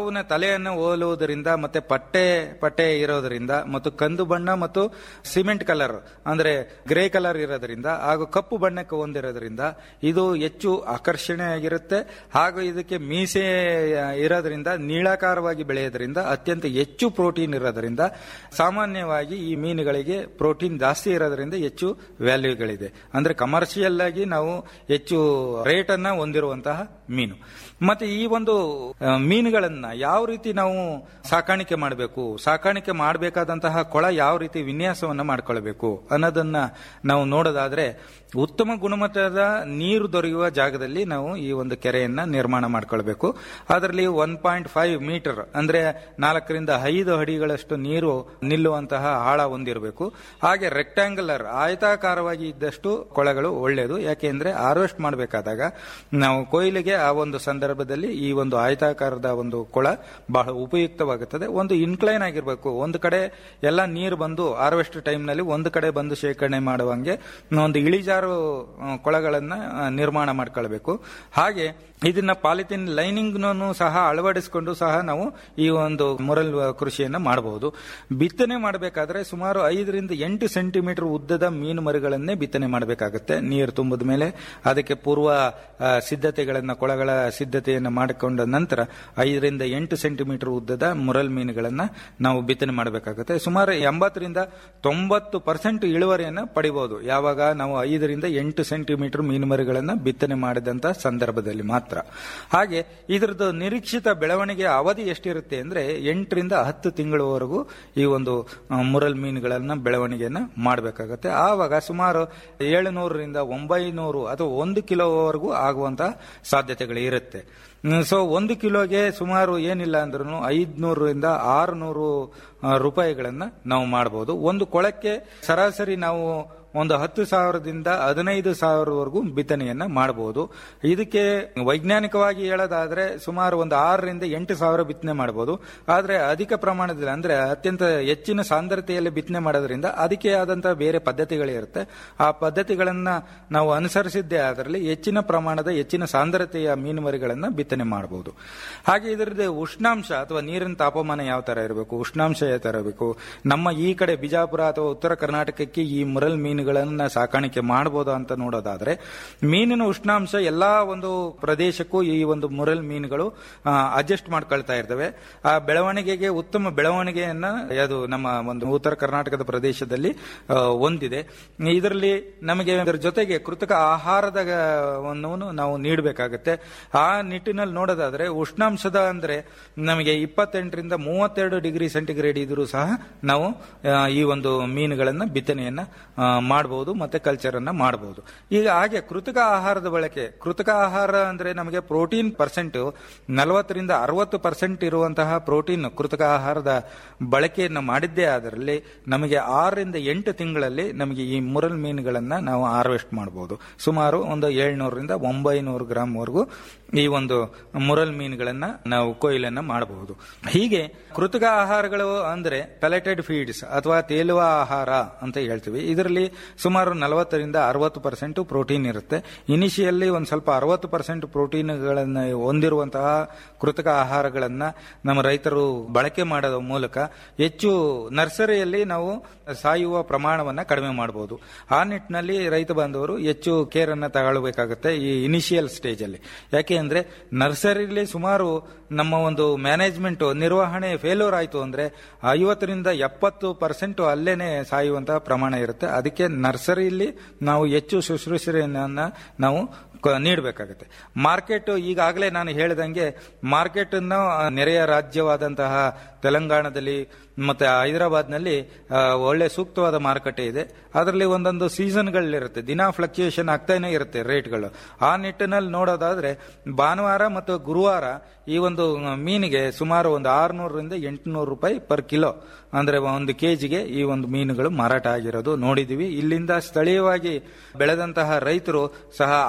ಬಟ್ಟೆಯನ್ನು ಹೋಲುವುದರಿಂದ ಮತ್ತೆ ಪಟ್ಟೆ ಪಟ್ಟೆ ಇರೋದರಿಂದ ಮತ್ತು ಕಂದು ಬಣ್ಣ ಮತ್ತು ಸಿಮೆಂಟ್ ಕಲರ್ ಅಂದ್ರೆ ಗ್ರೇ ಕಲರ್ ಇರೋದ್ರಿಂದ ಹಾಗೂ ಕಪ್ಪು ಬಣ್ಣಕ್ಕೆ ಹೊಂದಿರೋದ್ರಿಂದ ಇದು ಹೆಚ್ಚು ಆಕರ್ಷಣೆಯಾಗಿರುತ್ತೆ ಹಾಗೂ ಇದಕ್ಕೆ ಮೀಸೆ ಇರೋದ್ರಿಂದ ನೀಳಾಕಾರವಾಗಿ ಬೆಳೆಯೋದ್ರಿಂದ ಅತ್ಯಂತ ಹೆಚ್ಚು ಪ್ರೋಟೀನ್ ಇರೋದ್ರಿಂದ ಸಾಮಾನ್ಯವಾಗಿ ಈ ಮೀನುಗಳಿಗೆ ಪ್ರೋಟೀನ್ ಜಾಸ್ತಿ ಇರೋದ್ರಿಂದ ಹೆಚ್ಚು ವ್ಯಾಲ್ಯೂಗಳಿದೆ ಅಂದ್ರೆ ಕಮರ್ಷಿಯಲ್ ಆಗಿ ನಾವು ಹೆಚ್ಚು ರೇಟ್ ಅನ್ನ ಹೊಂದಿರುವಂತಹ ಮೀನು ಮತ್ತೆ ಈ ಒಂದು ಆ, ಮೀನುಗಳನ್ನ ಯಾವ ರೀತಿ ನಾವು ಸಾಕಾಣಿಕೆ ಮಾಡಬೇಕು ಸಾಕಾಣಿಕೆ ಮಾಡಬೇಕಾದಂತಹ ಕೊಳ ಯಾವ ರೀತಿ ವಿನ್ಯಾಸವನ್ನ ಮಾಡ್ಕೊಳ್ಬೇಕು ಅನ್ನೋದನ್ನ ನಾವು ನೋಡೋದಾದ್ರೆ ಉತ್ತಮ ಗುಣಮಟ್ಟದ ನೀರು ದೊರೆಯುವ ಜಾಗದಲ್ಲಿ ನಾವು ಈ ಒಂದು ಕೆರೆಯನ್ನ ನಿರ್ಮಾಣ ಮಾಡ್ಕೊಳ್ಬೇಕು ಅದರಲ್ಲಿ ಒನ್ ಪಾಯಿಂಟ್ ಫೈವ್ ಮೀಟರ್ ಅಂದ್ರೆ ನಾಲ್ಕರಿಂದ ಐದು ಅಡಿಗಳಷ್ಟು ನೀರು ನಿಲ್ಲುವಂತಹ ಆಳ ಹೊಂದಿರಬೇಕು ಹಾಗೆ ರೆಕ್ಟಾಂಗುಲರ್ ಆಯತಾಕಾರವಾಗಿ ಇದ್ದಷ್ಟು ಕೊಳಗಳು ಒಳ್ಳೆಯದು ಯಾಕೆಂದ್ರೆ ಹಾರ್ವೆಸ್ಟ್ ಮಾಡಬೇಕಾದಾಗ ನಾವು ಕೊಯ್ಲಿಗೆ ಆ ಒಂದು ಸಂದರ್ಭದಲ್ಲಿ ಈ ಒಂದು ಆಯತಾಕಾರದ ಒಂದು ಕೊಳ ಬಹಳ ಉಪಯುಕ್ತವಾಗುತ್ತದೆ ಒಂದು ಇನ್ಕ್ಲೈನ್ ಆಗಿರಬೇಕು ಒಂದು ಕಡೆ ಎಲ್ಲ ನೀರು ಬಂದು ಹಾರ್ವೆಸ್ಟ್ ಟೈಮ್ ನಲ್ಲಿ ಒಂದು ಕಡೆ ಬಂದು ಶೇಖರಣೆ ಮಾಡುವಂಗೆ ಒಂದು ಇಳಿಜಾರು ಆ, ಕೊಳಗಳನ್ನ ಆ, ನಿರ್ಮಾಣ ಮಾಡ್ಕೊಳ್ಬೇಕು ಹಾಗೆ ಇದನ್ನ ಪಾಲಿಥಿನ್ ಲೈನಿಂಗ್ ಸಹ ಅಳವಡಿಸಿಕೊಂಡು ಸಹ ನಾವು ಈ ಒಂದು ಮುರಲ್ ಕೃಷಿಯನ್ನ ಮಾಡಬಹುದು ಬಿತ್ತನೆ ಮಾಡಬೇಕಾದ್ರೆ ಸುಮಾರು ಐದರಿಂದ ಎಂಟು ಸೆಂಟಿಮೀಟರ್ ಉದ್ದದ ಮೀನು ಮರಿಗಳನ್ನೇ ಬಿತ್ತನೆ ಮಾಡಬೇಕಾಗುತ್ತೆ ನೀರು ತುಂಬಿದ ಮೇಲೆ ಅದಕ್ಕೆ ಪೂರ್ವ ಆ, ಸಿದ್ಧತೆಗಳನ್ನ ಕೊಳಗಳ ಸಿದ್ಧತೆಯನ್ನು ಮಾಡಿಕೊಂಡ ನಂತರ ಐದರಿಂದ ಎಂಟು ಸೆಂಟಿಮೀಟರ್ ಉದ್ದದ ಮುರಲ್ ಮೀನುಗಳನ್ನ ನಾವು ಬಿತ್ತನೆ ಮಾಡಬೇಕಾಗುತ್ತೆ ಸುಮಾರು ಎಂಬತ್ತರಿಂದ ತೊಂಬತ್ತು ಪರ್ಸೆಂಟ್ ಇಳುವರಿಯನ್ನ ಪಡಿಬಹುದು ಯಾವಾಗ ನಾವು ಐದರಿಂದ ಎಂಟು ಸೆಂಟಿಮೀಟರ್ ಮೀನು ಮರಿಗಳನ್ನ ಬಿತ್ತನೆ ಮಾಡಿದಂತ ಸಂದರ್ಭದಲ್ಲಿ ಮಾತ್ರ ಹಾಗೆ ಇದರದ್ದು ನಿರೀಕ್ಷಿತ ಬೆಳವಣಿಗೆ ಅವಧಿ ಎಷ್ಟಿರುತ್ತೆ ಅಂದ್ರೆ ಎಂಟರಿಂದ ಹತ್ತು ತಿಂಗಳವರೆಗೂ ಈ ಒಂದು ಆ, ಮುರಲ್ ಮೀನುಗಳನ್ನ ಬೆಳವಣಿಗೆಯನ್ನ ಮಾಡಬೇಕಾಗುತ್ತೆ ಆವಾಗ ಸುಮಾರು ಏಳುನೂರರಿಂದ ಒಂಬೈನೂರು ಅಥವಾ ಒಂದು ಕಿಲೋವರೆಗೂ ಆಗುವಂತಹ ಸಾಧ್ಯತೆಗಳು ಇರುತ್ತೆ ಸೊ ಒಂದು ಕಿಲೋಗೆ ಸುಮಾರು ಏನಿಲ್ಲ ಅಂದ್ರೂ ಐದ್ನೂರರಿಂದ ಆರುನೂರು ರೂಪಾಯಿಗಳನ್ನ ನಾವು ಮಾಡಬಹುದು ಒಂದು ಕೊಳಕ್ಕೆ ಸರಾಸರಿ ನಾವು ಒಂದು ಹತ್ತು ಸಾವಿರದಿಂದ ಹದಿನೈದು ಸಾವಿರವರೆಗೂ ಬಿತ್ತನೆಯನ್ನ ಮಾಡಬಹುದು ಇದಕ್ಕೆ ವೈಜ್ಞಾನಿಕವಾಗಿ ಹೇಳೋದಾದ್ರೆ ಸುಮಾರು ಒಂದು ಆರರಿಂದ ಎಂಟು ಸಾವಿರ ಬಿತ್ತನೆ ಮಾಡಬಹುದು ಆದ್ರೆ ಅಧಿಕ ಪ್ರಮಾಣದಲ್ಲಿ ಅಂದ್ರೆ ಅತ್ಯಂತ ಹೆಚ್ಚಿನ ಸಾಂದ್ರತೆಯಲ್ಲಿ ಬಿತ್ತನೆ ಮಾಡೋದ್ರಿಂದ ಅದಕ್ಕೆ ಆದಂತಹ ಬೇರೆ ಪದ್ಧತಿಗಳೇ ಇರುತ್ತೆ ಆ ಪದ್ಧತಿಗಳನ್ನ ನಾವು ಅನುಸರಿಸಿದ್ದೇ ಅದರಲ್ಲಿ ಹೆಚ್ಚಿನ ಪ್ರಮಾಣದ ಹೆಚ್ಚಿನ ಸಾಂದ್ರತೆಯ ಮೀನುಮರಿಗಳನ್ನ ಬಿತ್ತನೆ ಮಾಡಬಹುದು ಹಾಗೆ ಇದರದ್ದು ಉಷ್ಣಾಂಶ ಅಥವಾ ನೀರಿನ ತಾಪಮಾನ ಯಾವ ತರ ಇರಬೇಕು ಉಷ್ಣಾಂಶ ಯಾವ ತರ ಇರಬೇಕು ನಮ್ಮ ಈ ಕಡೆ ಬಿಜಾಪುರ ಅಥವಾ ಉತ್ತರ ಕರ್ನಾಟಕಕ್ಕೆ ಈ ಮುರಲ್ ಮೀನುಗಳನ್ನ ಸಾಕಾಣಿಕೆ ಮಾಡಬಹುದು ಅಂತ ನೋಡೋದಾದ್ರೆ ಮೀನಿನ ಉಷ್ಣಾಂಶ ಎಲ್ಲಾ ಒಂದು ಪ್ರದೇಶಕ್ಕೂ ಈ ಒಂದು ಮುರಲ್ ಮೀನುಗಳು ಅಡ್ಜಸ್ಟ್ ಮಾಡ್ಕೊಳ್ತಾ ಇರ್ತವೆ ಆ ಬೆಳವಣಿಗೆಗೆ ಉತ್ತಮ ಬೆಳವಣಿಗೆಯನ್ನ ಅದು ನಮ್ಮ ಒಂದು ಉತ್ತರ ಕರ್ನಾಟಕದ ಪ್ರದೇಶದಲ್ಲಿ ಆ, ಹೊಂದಿದೆ ಇದರಲ್ಲಿ ನಮಗೆ ಅದರ ಜೊತೆಗೆ ಕೃತಕ ಆಹಾರದ ವನ್ನು ನಾವು ನೀಡಬೇಕಾಗುತ್ತೆ ಆ ನಿಟ್ಟಿನಲ್ಲಿ ನೋಡೋದಾದ್ರೆ ಉಷ್ಣಾಂಶದ ಅಂದ್ರೆ ನಮಗೆ ಇಪ್ಪತ್ತೆಂಟರಿಂದ ಮೂವತ್ತೆರಡು ಡಿಗ್ರಿ ಸೆಂಟಿಗ್ರೇಡ್ ಇದ್ರೂ ಸಹ ನಾವು ಆ, ಈ ಒಂದು ಮೀನುಗಳನ್ನ ಬಿತ್ತನೆಯನ್ನ ಆ, ಮಾಡಬಹುದು ಮತ್ತೆ ಕಲ್ಚರ್ ಅನ್ನ ಮಾಡಬಹುದು ಈಗ ಹಾಗೆ ಕೃತಕ ಆಹಾರದ ಬಳಕೆ ಕೃತಕ ಆಹಾರ ಅಂದ್ರೆ ನಮಗೆ ಪ್ರೋಟೀನ್ ಪರ್ಸೆಂಟ್ ನಲವತ್ತರಿಂದ ಅರವತ್ತು ಪರ್ಸೆಂಟ್ ಇರುವಂತಹ ಪ್ರೋಟೀನ್ ಕೃತಕ ಆಹಾರದ ಬಳಕೆಯನ್ನು ಮಾಡಿದ್ದೇ ಅದರಲ್ಲಿ ನಮಗೆ ಆರರಿಂದ ಎಂಟು ತಿಂಗಳಲ್ಲಿ ನಮಗೆ ಈ ಮುರಲ್ ಮೀನುಗಳನ್ನ ನಾವು ಹಾರ್ವೆಸ್ಟ್ ಮಾಡಬಹುದು ಸುಮಾರು ಒಂದು ಏಳ್ನೂರರಿಂದ ಒಂಬೈನೂರು ಗ್ರಾಮ್ ವರೆಗೂ ಈ ಒಂದು ಮುರಲ್ ಮೀನುಗಳನ್ನ ನಾವು ಕೊಯ್ಲನ್ನ ಮಾಡಬಹುದು ಹೀಗೆ ಕೃತಕ ಆಹಾರಗಳು ಅಂದ್ರೆ ಪೆಲೆಟೆಡ್ ಫೀಡ್ಸ್ ಅಥವಾ ತೇಲುವ ಆಹಾರ ಅಂತ ಹೇಳ್ತೀವಿ ಇದರಲ್ಲಿ ಸುಮಾರು ನಲವತ್ತರಿಂದ ಅರವತ್ತು ಪರ್ಸೆಂಟ್ ಪ್ರೋಟೀನ್ ಇರುತ್ತೆ ಇನಿಷಿಯಲ್ಲಿ ಒಂದು ಸ್ವಲ್ಪ ಅರವತ್ತು ಪರ್ಸೆಂಟ್ ಪ್ರೋಟೀನ್ಗಳನ್ನ ಹೊಂದಿರುವಂತಹ ಕೃತಕ ಆಹಾರಗಳನ್ನ ನಮ್ಮ ರೈತರು ಬಳಕೆ ಮಾಡೋದ್ರ ಮೂಲಕ ಹೆಚ್ಚು ನರ್ಸರಿಯಲ್ಲಿ ನಾವು ಸಾಯುವ ಪ್ರಮಾಣವನ್ನ ಕಡಿಮೆ ಮಾಡಬಹುದು ಆ ನಿಟ್ಟಿನಲ್ಲಿ ರೈತ ಬಾಂಧವರು ಹೆಚ್ಚು ಕೇರ್ ಅನ್ನ ತಗೊಳ್ಬೇಕಾಗುತ್ತೆ ಈ ಇನಿಷಿಯಲ್ ಸ್ಟೇಜ್ ಅಲ್ಲಿ ಯಾಕೆ ಅಂದ್ರೆ ನರ್ಸರಿಲಿ ಸುಮಾರು ನಮ್ಮ ಒಂದು ಮ್ಯಾನೇಜ್ಮೆಂಟ್ ನಿರ್ವಹಣೆ ಫೇಲ್ಯೂರ್ ಆಯ್ತು ಅಂದ್ರೆ ಐವತ್ತರಿಂದ ಎಪ್ಪತ್ತು ಪರ್ಸೆಂಟ್ ಅಲ್ಲೇನೆ ಸಾಯುವಂತಹ ಪ್ರಮಾಣ ಇರುತ್ತೆ ಅದಕ್ಕೆ ನರ್ಸರಿಯಲ್ಲಿ ನಾವು ಹೆಚ್ಚು ಶುಶ್ರೂಷೆಯನ್ನ ನಾವು ಕ- ನೀಡಬೇಕಾಗುತ್ತೆ ಮಾರ್ಕೆಟ್ ಈಗಾಗಲೇ ನಾನು ಹೇಳಿದಂಗೆ ಮಾರ್ಕೆಟ್ ಅನ್ನು ನೆರೆಯ ರಾಜ್ಯವಾದಂತಹ ತೆಲಂಗಾಣದಲ್ಲಿ ಮತ್ತೆ ಹೈದರಾಬಾದ್ನಲ್ಲಿ ಆ, ಒಳ್ಳೆ ಸೂಕ್ತವಾದ ಮಾರುಕಟ್ಟೆ ಇದೆ ಅದರಲ್ಲಿ ಒಂದೊಂದು ಸೀಸನ್ಗಳಿರುತ್ತೆ ದಿನ ಫ್ಲಕ್ಚುಯೇಷನ್ ಆಗ್ತಾನೆ ಇರುತ್ತೆ ರೇಟ್ಗಳು ಆ ನಿಟ್ಟಿನಲ್ಲಿ ನೋಡೋದಾದ್ರೆ ಭಾನುವಾರ ಮತ್ತು ಗುರುವಾರ ಈ ಒಂದು ಮೀನಿಗೆ ಸುಮಾರು ಒಂದು ಆರುನೂರರಿಂದ ಎಂಟುನೂರು ರೂಪಾಯಿ ಪರ್ ಕಿಲೋ ಅಂದ್ರೆ ಒಂದು ಕೆಜಿಗೆ ಈ ಒಂದು ಮೀನುಗಳು ಮಾರಾಟ ಆಗಿರೋದು ನೋಡಿದೀವಿ ಇಲ್ಲಿಂದ ಸ್ಥಳೀಯವಾಗಿ ಬೆಳೆದಂತಹ ರೈತರು ಸಹ ಅವರೇ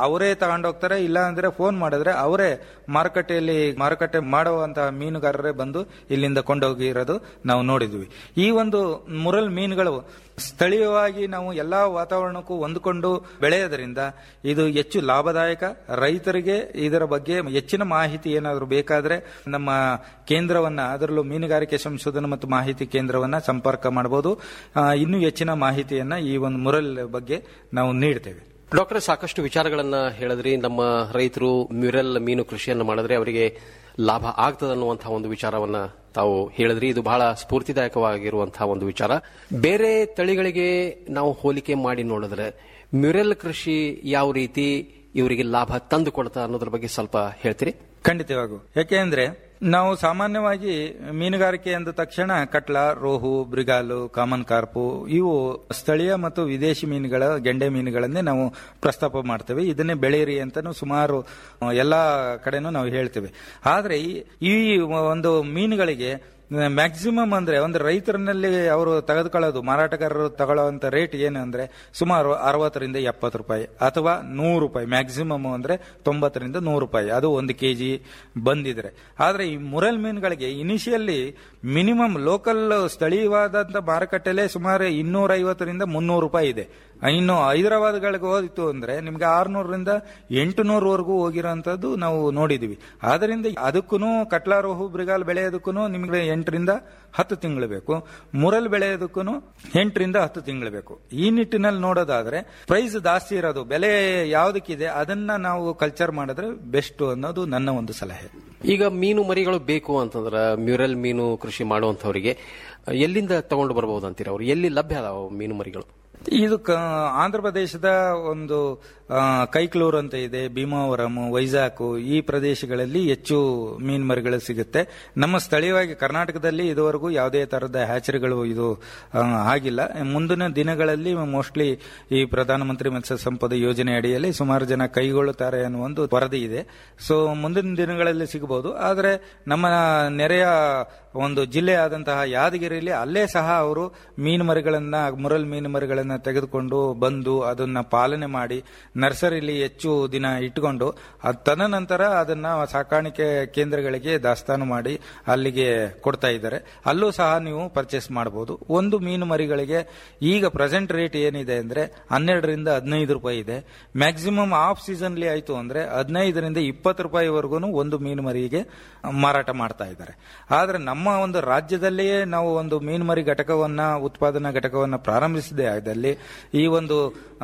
ತಗೊಂಡೋಗ್ತಾರೆ ಇಲ್ಲ ಅಂದ್ರೆ ಫೋನ್ ಮಾಡಿದ್ರೆ ಅವರೇ ಮಾರುಕಟ್ಟೆಯಲ್ಲಿ ಮಾರುಕಟ್ಟೆ ಮಾಡುವಂತಹ ಮೀನುಗಾರರೇ ಬಂದು ಇಲ್ಲಿಂದ ಕೊಂಡೋಗಿರೋದು ನಾವು ನೋಡಿದ್ವಿ ಈ ಒಂದು ಮುರಲ್ ಮೀನುಗಳು ಸ್ಥಳೀಯವಾಗಿ ನಾವು ಎಲ್ಲಾ ವಾತಾವರಣಕ್ಕೂ ಹೊಂದಿಕೊಂಡು ಬೆಳೆಯೋದ್ರಿಂದ ಇದು ಹೆಚ್ಚು ಲಾಭದಾಯಕ ರೈತರಿಗೆ ಇದರ ಬಗ್ಗೆ ಹೆಚ್ಚಿನ ಮಾಹಿತಿ ಏನಾದರೂ ಬೇಕಾದ್ರೆ ನಮ್ಮ ಕೇಂದ್ರವನ್ನ ಅದರಲ್ಲೂ ಮೀನುಗಾರಿಕೆ ಸಂಶೋಧನಾ ಮತ್ತು ಮಾಹಿತಿ ಕೇಂದ್ರವನ್ನ ಸಂಪರ್ಕ ಮಾಡಬಹುದು ಆ, ಇನ್ನೂ ಹೆಚ್ಚಿನ ಮಾಹಿತಿಯನ್ನ ಈ ಒಂದು ಮುರಲ್ ಬಗ್ಗೆ ನಾವು ನೀಡ್ತೇವೆ
ಡಾಕ್ಟರ್ ಸಾಕಷ್ಟು ವಿಚಾರಗಳನ್ನ ಹೇಳಿದ್ರಿ ನಮ್ಮ ರೈತರು ಮ್ಯೂರಲ್ ಮೀನು ಕೃಷಿಯನ್ನು ಮಾಡಿದ್ರೆ ಅವರಿಗೆ ಲಾಭ ಆಗ್ತದೆ ಅನ್ನುವಂತಹ ಒಂದು ವಿಚಾರವನ್ನ ತಾವು ಹೇಳಿದ್ರಿ ಇದು ಬಹಳ ಸ್ಫೂರ್ತಿದಾಯಕವಾಗಿರುವಂತಹ ಒಂದು ವಿಚಾರ ಬೇರೆ ತಳಿಗಳಿಗೆ ನಾವು ಹೋಲಿಕೆ ಮಾಡಿ ನೋಡಿದ್ರೆ ಮ್ಯೂರಲ್ ಕೃಷಿ ಯಾವ ರೀತಿ ಇವರಿಗೆ ಲಾಭ ತಂದು ಕೊಡ್ತಾ ಅನ್ನೋದ್ರ ಬಗ್ಗೆ ಸ್ವಲ್ಪ ಹೇಳ್ತೀರಿ
ಖಂಡಿತವಾಗೂ ಯಾಕೆಂದ್ರೆ ನಾವು ಸಾಮಾನ್ಯವಾಗಿ ಮೀನುಗಾರಿಕೆ ಅಂದ ತಕ್ಷಣ ಕಟ್ಲ ರೋಹು ಬ್ರಿಗಾಲು ಕಾಮನ್ ಕಾರ್ಪು ಇವು ಸ್ಥಳೀಯ ಮತ್ತು ವಿದೇಶಿ ಮೀನುಗಳ ಗೆಂಡೆ ಮೀನುಗಳನ್ನೇ ನಾವು ಪ್ರಸ್ತಾಪ ಮಾಡ್ತೇವೆ ಇದನ್ನೇ ಬೆಳೆಯಿರಿ ಅಂತಾನು ಸುಮಾರು ಆ, ಎಲ್ಲಾ ಕಡೆನೂ ನಾವು ಹೇಳ್ತೇವೆ ಆದ್ರೆ ಈ- ಈ ಒಂದು ಮೀನುಗಳಿಗೆ ಮ್ಯಾಕ್ಸಿಮಮ್ ಅಂದ್ರೆ ಒಂದು ರೈತರಲ್ಲಿ ಅವರು ತೆಗೆದುಕೊಳ್ಳೋದು ಮಾರಾಟಗಾರರು ತಗೊಳ್ಳುವಂತ ರೇಟ್ ಏನು ಅಂದ್ರೆ ಸುಮಾರು ಅರವತ್ತರಿಂದ ಎಪ್ಪತ್ತು ರೂಪಾಯಿ ಅಥವಾ ನೂರು ರೂಪಾಯಿ ಮ್ಯಾಕ್ಸಿಮಮ್ ಅಂದ್ರೆ ತೊಂಬತ್ತರಿಂದ ನೂರು ರೂಪಾಯಿ ಅದು ಒಂದು ಕೆಜಿ ಬಂದಿದ್ರೆ ಆದ್ರೆ ಈ ಮುರಲ್ ಮೀನುಗಳಿಗೆ ಇನಿಷಿಯಲಿ ಮಿನಿಮಮ್ ಲೋಕಲ್ ಸ್ಥಳೀಯವಾದಂತ ಮಾರುಕಟ್ಟೆಲೆ ಸುಮಾರು ಇನ್ನೂರ ಐವತ್ತರಿಂದ ಮುನ್ನೂರು ರೂಪಾಯಿ ಇದೆ ಇನ್ನು ಹೈದರಾಬಾದ್ಗಳಿಗೆ ಹೋದಿತ್ತು ಅಂದ್ರೆ ನಿಮ್ಗೆ ಆರ್ನೂರರಿಂದ ಎಂಟುನೂರವರೆಗೂ ಹೋಗಿರೋಂಥದ್ದು ನಾವು ನೋಡಿದೀವಿ ಆದ್ರಿಂದ ಅದಕ್ಕೂ ಕಟ್ಲಾರೋಹು ಬ್ರಿಗಾಲ್ ಬೆಳೆಯೋದಕ್ಕೂ ನಿಮ್ಗೆ ಎಂಟರಿಂದ ಹತ್ತು ತಿಂಗಳು ಬೇಕು ಮುರಲ್ ಬೆಳೆಯೋದಕ್ಕೂ ಎಂಟರಿಂದ ಹತ್ತು ತಿಂಗಳು ಬೇಕು ಈ ನಿಟ್ಟಿನಲ್ಲಿ ನೋಡೋದಾದ್ರೆ ಪ್ರೈಸ್ ಜಾಸ್ತಿ ಇರೋದು ಬೆಲೆ ಯಾವ್ದಕ್ಕಿದೆ ಅದನ್ನ ನಾವು ಕಲ್ಚರ್ ಮಾಡಿದ್ರೆ ಬೆಸ್ಟ್ ಅನ್ನೋದು ನನ್ನ ಒಂದು ಸಲಹೆ
ಈಗ ಮೀನು ಮರಿಗಳು ಬೇಕು ಅಂತಂದ್ರ ಮ್ಯೂರಲ್ ಮೀನು ಕೃಷಿ ಮಾಡುವಂತವರಿಗೆ ಎಲ್ಲಿಂದ ತಗೊಂಡು ಬರಬಹುದು ಅಂತೀರ ಅವ್ರು ಎಲ್ಲಿ ಲಭ್ಯ ಅದಾವ ಮೀನು ಮರಿಗಳು
ಇದು ಕ- ಆಂಧ್ರ ಪ್ರದೇಶದ ಒಂದು ಆ, ಕೈಕ್ಲೂರ್ ಅಂತ ಇದೆ ಭೀಮಾವರಂ ವೈಜಾಗ್ ಈ ಪ್ರದೇಶಗಳಲ್ಲಿ ಹೆಚ್ಚು ಮೀನು ಮರಿಗಳು ಸಿಗುತ್ತೆ ನಮ್ಮ ಸ್ಥಳೀಯವಾಗಿ ಕರ್ನಾಟಕದಲ್ಲಿ ಇದುವರೆಗೂ ಯಾವುದೇ ತರಹದ ಹ್ಯಾಚರಿಗಳು ಇದು ಆ, ಆಗಿಲ್ಲ ಮುಂದಿನ ದಿನಗಳಲ್ಲಿ ಮೋಸ್ಟ್ಲಿ ಈ ಪ್ರಧಾನಮಂತ್ರಿ ಮತ್ಸ್ಯ ಸಂಪದ ಯೋಜನೆ ಅಡಿಯಲ್ಲಿ ಸುಮಾರು ಜನ ಕೈಗೊಳ್ಳುತ್ತಾರೆ ಅನ್ನುವ ಒಂದು ವರದಿ ಇದೆ ಸೊ ಮುಂದಿನ ದಿನಗಳಲ್ಲಿ ಸಿಗಬಹುದು ಆದರೆ ನಮ್ಮ ನೆರೆಯ ಒಂದು ಜಿಲ್ಲೆ ಆದಂತಹ ಯಾದಗಿರಿಯಲ್ಲಿ ಅಲ್ಲೇ ಸಹ ಅವರು ಮೀನು ಮರಿಗಳನ್ನ ಮುರಲ್ ಮೀನು ಮರಿಗಳನ್ನ ತೆಗೆದುಕೊಂಡು ಬಂದು ಅದನ್ನ ಪಾಲನೆ ಮಾಡಿ ನರ್ಸರಿಲಿ ಹೆಚ್ಚು ದಿನ ಇಟ್ಕೊಂಡು ಅದ್ ತದನಂತರ ಅದನ್ನ ಸಾಕಾಣಿಕೆ ಕೇಂದ್ರಗಳಿಗೆ ದಾಸ್ತಾನು ಮಾಡಿ ಅಲ್ಲಿಗೆ ಕೊಡ್ತಾ ಇದ್ದಾರೆ ಅಲ್ಲೂ ಸಹ ನೀವು ಪರ್ಚೇಸ್ ಮಾಡಬಹುದು ಒಂದು ಮೀನು ಮರಿಗಳಿಗೆ ಈಗ ಪ್ರೆಸೆಂಟ್ ರೇಟ್ ಏನಿದೆ ಅಂದ್ರೆ ಹನ್ನೆರಡರಿಂದ ಹದಿನೈದು ರೂಪಾಯಿ ಇದೆ ಮ್ಯಾಕ್ಸಿಮಮ್ ಆಫ್ ಸೀಸನ್ಲಿ ಆಯ್ತು ಅಂದ್ರೆ ಹದಿನೈದರಿಂದ ಇಪ್ಪತ್ತು ರೂಪಾಯಿವರೆಗೂ ಒಂದು ಮೀನು ಮರಿಗೆ ಮಾರಾಟ ಮಾಡ್ತಾ ಇದ್ದಾರೆ ಆದ್ರೆ ನಮ್ಮ ಒಂದು ರಾಜ್ಯದಲ್ಲಿಯೇ ನಾವು ಒಂದು ಮೀನು ಮರಿ ಘಟಕವನ್ನ ಉತ್ಪಾದನಾ ಘಟಕವನ್ನ ಪ್ರಾರಂಭಿಸಿದೆ ಆದಲ್ಲಿ ಈ ಒಂದು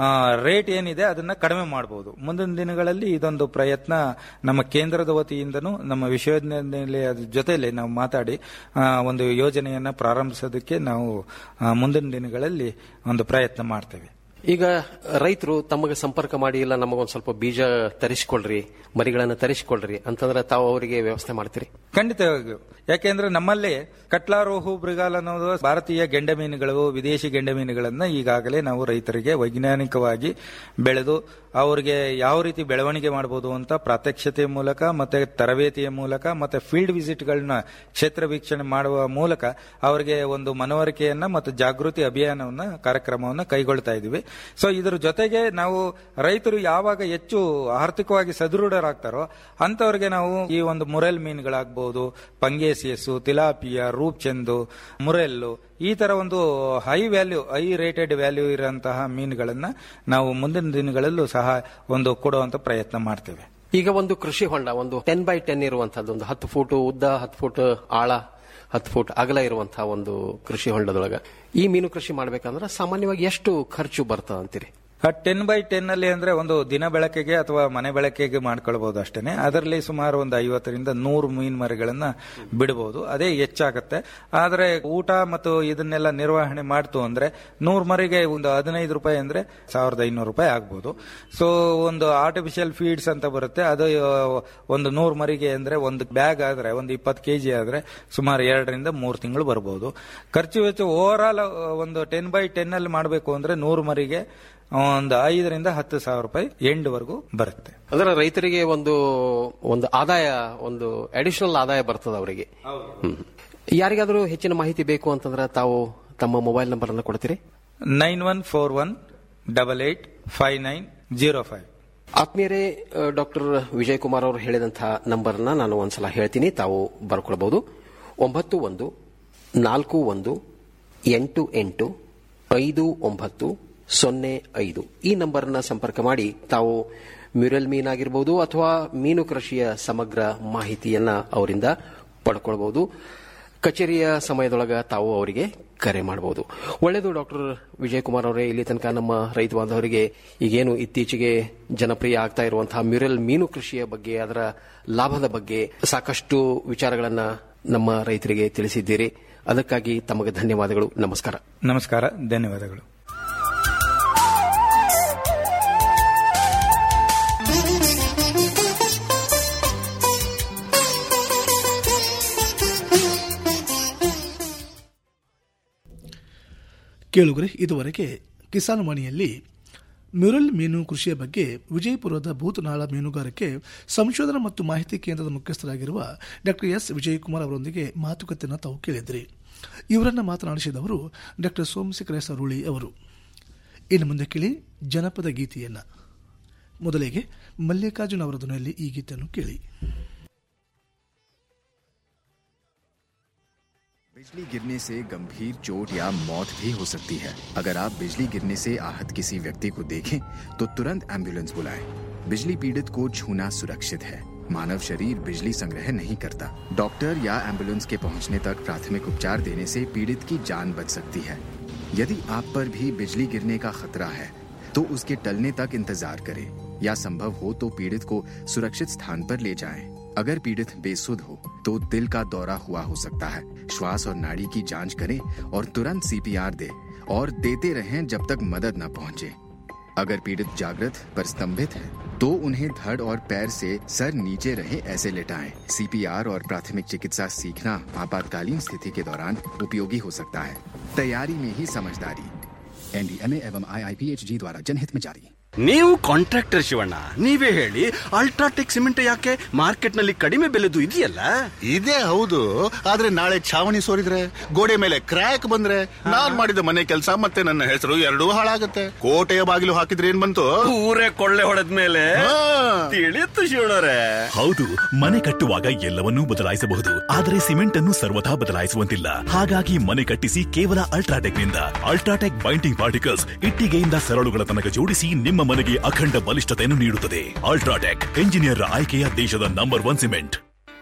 ರೇಟ್ ಏನಿದೆ ಅದನ್ನ ಕಡಿಮೆ ಮಾಡಬಹುದು ಮುಂದಿನ ದಿನಗಳಲ್ಲಿ ಇದೊಂದು ಪ್ರಯತ್ನ ನಮ್ಮ ಕೇಂದ್ರದ ವತಿಯಿಂದನೂ ನಮ್ಮ ವಿಶ್ವವಿದ್ಯಾನಿಲಯ ಜೊತೆಯಲ್ಲಿ ನಾವು ಮಾತಾಡಿ ಆ, ಒಂದು ಯೋಜನೆಯನ್ನ ಪ್ರಾರಂಭಿಸೋದಕ್ಕೆ ನಾವು ಆ, ಮುಂದಿನ ದಿನಗಳಲ್ಲಿ ಒಂದು ಪ್ರಯತ್ನ ಮಾಡ್ತೇವೆ
ಈಗ ರೈತರು ತಮಗೆ ಸಂಪರ್ಕ ಮಾಡಿ ಇಲ್ಲ ನಮಗೊಂದು ಸ್ವಲ್ಪ ಬೀಜ ತರಿಸಿಕೊಳ್ರಿ ಮರಿಗಳನ್ನ ತರಿಸಿಕೊಳ್ರಿ ಅಂತಂದ್ರೆ ತಾವು ಅವರಿಗೆ ವ್ಯವಸ್ಥೆ ಮಾಡ್ತೀರಿ
ಖಂಡಿತವಾಗಿಯೂ ಯಾಕೆಂದ್ರೆ ನಮ್ಮಲ್ಲಿ ಕಟ್ಲಾರೋಹು ಮೃಗಾಲ್ ಅನ್ನೋದು ಭಾರತೀಯ ಗೆಂಡೆ ಮೀನುಗಳು ವಿದೇಶಿ ಗೆಂಡೆ ಮೀನುಗಳನ್ನ ಈಗಾಗಲೇ ನಾವು ರೈತರಿಗೆ ವೈಜ್ಞಾನಿಕವಾಗಿ ಬೆಳೆದು ಅವರಿಗೆ ಯಾವ ರೀತಿ ಬೆಳವಣಿಗೆ ಮಾಡಬಹುದು ಅಂತ ಪ್ರಾತ್ಯಕ್ಷತೆಯ ಮೂಲಕ ಮತ್ತೆ ತರಬೇತಿಯ ಮೂಲಕ ಮತ್ತೆ ಫೀಲ್ಡ್ ವಿಸಿಟ್ಗಳನ್ನ ಕ್ಷೇತ್ರ ವೀಕ್ಷಣೆ ಮಾಡುವ ಮೂಲಕ ಅವರಿಗೆ ಒಂದು ಮನವರಿಕೆಯನ್ನ ಮತ್ತು ಜಾಗೃತಿ ಅಭಿಯಾನವನ್ನ ಕಾರ್ಯಕ್ರಮವನ್ನ ಕೈಗೊಳ್ತಾ ಇದ್ದೀವಿ ಸೊ ಇದರ ಜೊತೆಗೆ ನಾವು ರೈತರು ಯಾವಾಗ ಹೆಚ್ಚು ಆರ್ಥಿಕವಾಗಿ ಸದೃಢರಾಗ್ತಾರೋ ಅಂತವರಿಗೆ ನಾವು ಈ ಒಂದು ಮುರೆಲ್ ಮೀನುಗಳಾಗಬಹುದು ಪಂಗೇಸಿಯಸ್ಸು ತಿಲಾಪಿಯ ರೂಪ್ಚಂದು ಮುರೆಲ್ಲು ಈ ತರ ಒಂದು high value high rated value ಇರುವಂತಹ ಮೀನುಗಳನ್ನ ನಾವು ಮುಂದಿನ ದಿನಗಳಲ್ಲೂ ಸಹ ಒಂದು ಕೊಡುವಂತ ಪ್ರಯತ್ನ ಮಾಡ್ತೇವೆ
ಈಗ ಒಂದು ಕೃಷಿ ಹೊಂಡ ಒಂದು ಟೆನ್ ಬೈ ಟೆನ್ ಇರುವಂತಹದ್ದು ಒಂದು ಹತ್ತು ಫೂಟ್ ಉದ್ದ ಹತ್ತು ಫೂಟ್ ಆಳ ಹತ್ತು ಫೂಟ್ ಅಗಲ ಇರುವಂತಹ ಒಂದು ಕೃಷಿ ಹೊಂಡದೊಳಗ ಈ ಮೀನು ಕೃಷಿ ಮಾಡ್ಬೇಕಂದ್ರೆ ಸಾಮಾನ್ಯವಾಗಿ ಎಷ್ಟು ಖರ್ಚು ಬರ್ತದ ಅಂತೀರಿ
ಟೆನ್ ಬೈ ಟೆನ್ ಅಲ್ಲಿ ಅಂದ್ರೆ ಒಂದು ದಿನ ಬೆಳಕಿಗೆ ಅಥವಾ ಮನೆ ಬೆಳಕಿಗೆ ಮಾಡ್ಕೊಳ್ಬಹುದು ಅಷ್ಟೇನೆ ಅದರಲ್ಲಿ ಸುಮಾರು ಒಂದು ಐವತ್ತರಿಂದ ನೂರು ಮೀನು ಮರಿಗಳನ್ನ ಬಿಡಬಹುದು ಅದೇ ಹೆಚ್ಚಾಗತ್ತೆ ಆದ್ರೆ ಊಟ ಮತ್ತು ಇದನ್ನೆಲ್ಲ ನಿರ್ವಹಣೆ ಮಾಡ್ತು ಅಂದ್ರೆ ನೂರು ಮರಿಗೆ ಒಂದು ಹದಿನೈದು ರೂಪಾಯಿ ಅಂದ್ರೆ ಸಾವಿರದ ಐನೂರು ರೂಪಾಯಿ ಆಗ್ಬಹುದು ಸೊ ಒಂದು ಆರ್ಟಿಫಿಷಿಯಲ್ ಫೀಡ್ಸ್ ಅಂತ ಬರುತ್ತೆ ಅದು ಆ, ಒಂದು ನೂರು ಮರಿಗೆ ಅಂದ್ರೆ ಒಂದು ಬ್ಯಾಗ್ ಆದ್ರೆ ಒಂದು ಇಪ್ಪತ್ತು ಕೆಜಿ ಆದ್ರೆ ಸುಮಾರು ಎರಡರಿಂದ ಮೂರು ತಿಂಗಳು ಬರಬಹುದು ಖರ್ಚು ವೆಚ್ಚ ಓವರ್ ಆಲ್ ಒಂದು ಟೆನ್ ಬೈ ಟೆನ್ ಅಲ್ಲಿ ಮಾಡಬೇಕು ಅಂದ್ರೆ ನೂರು ಮರಿಗೆ ಒಂದು ಐದರಿಂದ ಹತ್ತು ಸಾವಿರ ರೂಪಾಯಿ ಎಂಡ್ ವರೆಗೂ ಬರುತ್ತೆ
ಅಂದ್ರೆ ರೈತರಿಗೆ ಒಂದು ಒಂದು ಆದಾಯ ಒಂದು ಅಡಿಷನಲ್ ಆದಾಯ ಬರ್ತದ ಅವರಿಗೆ ಹ್ಮ್. ಯಾರಿಗಾದ್ರೂ ಹೆಚ್ಚಿನ ಮಾಹಿತಿ ಬೇಕು ಅಂತಂದ್ರೆ ತಾವು ತಮ್ಮ ಮೊಬೈಲ್ ನಂಬರ್ ಅನ್ನು ಕೊಡ್ತೀರಿ
nine one four one double eight five nine zero five
ಆತ್ಮೀಯರೇ ಡಾಕ್ಟರ್ ವಿಜಯ್ ಕುಮಾರ್ ಅವರು ಹೇಳಿದಂತಹ ನಂಬರ್ನ ನಾನು ಒಂದ್ಸಲ ಹೇಳ್ತೀನಿ ತಾವು ಬರ್ಕೊಳ್ಬಹುದು ಒಂಬತ್ತು ಒಂದು ನಾಲ್ಕು ಒಂದು ಎಂಟು ಎಂಟು ಐದು ಒಂಬತ್ತು ಸೊನ್ನೆ ಐದು ಈ ನಂಬರ್ನ ಸಂಪರ್ಕ ಮಾಡಿ ತಾವು ಮ್ಯೂರಲ್ ಮೀನ್ ಆಗಿರಬಹುದು ಅಥವಾ ಮೀನು ಕೃಷಿಯ ಸಮಗ್ರ ಮಾಹಿತಿಯನ್ನ ಅವರಿಂದ ಪಡ್ಕೊಳ್ಬಹುದು ಕಚೇರಿಯ ಸಮಯದೊಳಗ ತಾವು ಅವರಿಗೆ ಕರೆ ಮಾಡಬಹುದು ಒಳ್ಳೆಯದು ಡಾಕ್ಟರ್ ವಿಜಯ್ ಕುಮಾರ್ ಅವರೇ ಇಲ್ಲಿ ತನಕ ನಮ್ಮ ರೈತ ಬಾಂಧವರಿಗೆ ಈಗೇನು ಇತ್ತೀಚೆಗೆ ಜನಪ್ರಿಯ ಆಗ್ತಾ ಇರುವಂತಹ ಮ್ಯೂರಲ್ ಮೀನು ಕೃಷಿಯ ಬಗ್ಗೆ ಅದರ ಲಾಭದ ಬಗ್ಗೆ ಸಾಕಷ್ಟು ವಿಚಾರಗಳನ್ನ ನಮ್ಮ ರೈತರಿಗೆ ತಿಳಿಸಿದ್ದೀರಿ ಅದಕ್ಕಾಗಿ ತಮಗೆ ಧನ್ಯವಾದಗಳು ನಮಸ್ಕಾರ
ನಮಸ್ಕಾರ ಧನ್ಯವಾದಗಳು
ಕೇಳುಗರೆ ಇದುವರೆಗೆ ಕಿಸಾನ್ ವಾಣಿಯಲ್ಲಿ ಮ್ಯೂರಲ್ ಮೀನು ಕೃಷಿಯ ಬಗ್ಗೆ ವಿಜಯಪುರದ ಭೂತನಾಳ ಮೀನುಗಾರಿಕೆ ಸಂಶೋಧನಾ ಮತ್ತು ಮಾಹಿತಿ ಕೇಂದ್ರದ ಮುಖ್ಯಸ್ಥರಾಗಿರುವ ಡಾ ಎಸ್ ವಿಜಯಕುಮಾರ್ ಅವರೊಂದಿಗೆ ಮಾತುಕತೆಯನ್ನು ತಾವು ಕೇಳಿದ್ರಿ ಇವರನ್ನು ಮಾತನಾಡಿಸಿದವರು ಡಾ ಸೋಮಶೇಖರ ಸರುಳಿ ಅವರು ಇನ್ನು ಮುಂದೆ ಕೇಳಿ ಜನಪದ ಗೀತೆಯನ್ನ ಮೊದಲಿಗೆ ಮಲ್ಲಿಕಾರ್ಜುನ್ ಅವರ ಧ್ವನಿಯಲ್ಲಿ ಈ ಗೀತೆಯನ್ನು ಕೇಳಿ
बिजली गिरने से गंभीर चोट या मौत भी हो सकती है अगर आप बिजली गिरने से आहत किसी व्यक्ति को देखें तो तुरंत एम्बुलेंस बुलाएं। बिजली पीड़ित को छूना सुरक्षित है मानव शरीर बिजली संग्रह नहीं करता डॉक्टर या एम्बुलेंस के पहुंचने तक प्राथमिक उपचार देने से पीड़ित की जान बच सकती है यदि आप पर भी बिजली गिरने का खतरा है तो उसके टलने तक इंतजार करें या संभव हो तो पीड़ित को सुरक्षित स्थान पर ले जाएं। अगर पीड़ित बेसुध हो तो दिल का दौरा हुआ हो सकता है श्वास और नाड़ी की जांच करें और तुरंत सीपीआर दे और देते रहें जब तक मदद न पहुंचे अगर पीड़ित जागृत पर स्तंभित है तो उन्हें धड़ और पैर से सर नीचे रहे ऐसे लेटाएं। सीपीआर और प्राथमिक चिकित्सा सीखना आपातकालीन स्थिति के दौरान उपयोगी हो सकता है तैयारी में ही समझदारी
एनडीएमए एवं आईआईपीएचजी द्वारा जनहित में जारी
ನೀವು ಕಾಂಟ್ರಾಕ್ಟರ್ ಶಿವಣ್ಣ ನೀವೇ ಹೇಳಿ ಅಲ್ಟ್ರಾಟೆಕ್ ಸಿಮೆಂಟ್ ಯಾಕೆ ಮಾರ್ಕೆಟ್ ನಲ್ಲಿ ಕಡಿಮೆ ಬೆಲೆದು ಇದೆಯಲ್ಲ
ಇದೇ ಹೌದು ಆದ್ರೆ ನಾಳೆ ಛಾವಣಿ ಸೋರಿದ್ರೆ ಗೋಡೆ ಮೇಲೆ ಕ್ರ್ಯಾಕ್ ಬಂದ್ರೆ ನಾನ್ ಮಾಡಿದ ಮನೆ ಕೆಲಸ ಮತ್ತೆ ನನ್ನ ಹೆಸರು ಎರಡೂ ಹಾಳಾಗತ್ತೆ ಕೋಟೆಯ ಬಾಗಿಲು ಹಾಕಿದ್ರೆ ಏನ್ ಬಂತು
ಊರೇ ಕೊಳ್ಳೆ ಹೊಡೆದ ಮೇಲೆ ತಿಳಿಯುತ್ತು ಶಿವಣ್ಣರೇ
ಹೌದು ಮನೆ ಕಟ್ಟುವಾಗ ಎಲ್ಲವನ್ನೂ ಬದಲಾಯಿಸಬಹುದು ಆದರೆ ಸಿಮೆಂಟ್ ಅನ್ನು ಸರ್ವಥಾ ಬದಲಾಯಿಸುವಂತಿಲ್ಲ ಹಾಗಾಗಿ ಮನೆ ಕಟ್ಟಿಸಿ ಕೇವಲ ಅಲ್ಟ್ರಾಟೆಕ್ ನಿಂದ ಅಲ್ಟ್ರಾಟೆಕ್ ಬೈಂಡಿಂಗ್ ಪಾರ್ಟಿಕಲ್ಸ್ ಇಟ್ಟಿಗೆಯಿಂದ ಸರಳುಗಳ ತನಕ ಜೋಡಿಸಿ ನಿಮ್ಮ ಮನೆಗೆ ಅಖಂಡ ಬಲಿಷ್ಠತೆಯನ್ನು ನೀಡುತ್ತದೆ ಅಲ್ಟ್ರಾಟೆಕ್ ಎಂಜಿನಿಯರ್ ಆಯ್ಕೆಯ ದೇಶದ ನಂಬರ್ ಒನ್ ಸಿಮೆಂಟ್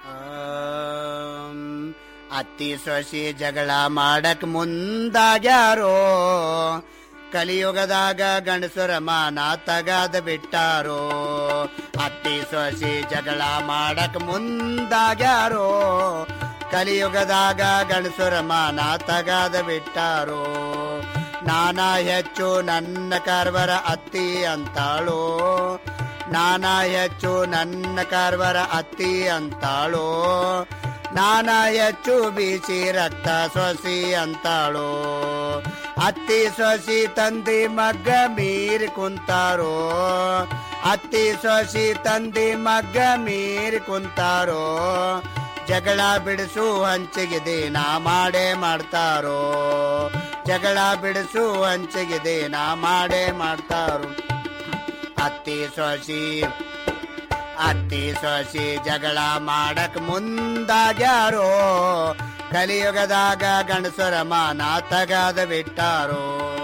ಅತ್ತಿ ಸೊಸಿ ಜಗಳ ಮಾಡಕ್ ಮುಂದಾಗ್ಯಾರೋ ಕಲಿಯುಗದಾಗ ಗಂಡಸರ ಮಾನ ತಗದ ಬಿಟ್ಟಾರೋ ಅತ್ತಿ ಸೊಸಿ ಜಗಳ ಮಾಡಕ್ ಮುಂದಾಗ್ಯಾರೋ ಕಲಿಯುಗದಾಗ ಗಂಡಸರ ಮಾನ ತಗದ ಬಿಟ್ಟಾರೋ ನಾನಾ ಹೆಚ್ಚು ನನ್ನ ಕಾರ್ವರ ಅತ್ತಿ ಅಂತಾಳೋ ನಾನಾ ಹೆಚ್ಚು ನನ್ನ ಕಾರ್ವರ ಅತ್ತಿ ಅಂತಾಳೋ ನಾನಾ ಹೆಚ್ಚು ಬೀಸಿ ರಕ್ತ ಸೊಸಿ ಅಂತಾಳೋ ಅತ್ತಿ ಸೊಸಿ ತಂದಿ ಮಗ್ಗ ಮೀರಿ ಕುಂತಾರೋ ಅತ್ತಿ ಸೊಸಿ ತಂದಿ ಮಗ್ಗ ಮೀರಿ ಕುಂತಾರೋ ಜಗಳ ಬಿಡಿಸು ಹಂಚಿಗೆ ದಿನ ಮಾಡೇ ಮಾಡ್ತಾರೋ ಜಗಳ ಬಿಡಿಸು ಹಂಚಿಗೆ ದಿನ ಮಾಡೇ ಮಾಡ್ತಾರೋ ಅತ್ತಿ ಸೊಸಿ ಅತ್ತಿ ಸೊಸಿ ಜಗಳ ಮಾಡಕ್ ಮುಂದಾಗ್ಯಾರೋ ಕಲಿಯುಗದಾಗ ಗಂಡಸರ ಮಾನ ತಗದ ಬಿಟ್ಟಾರೋ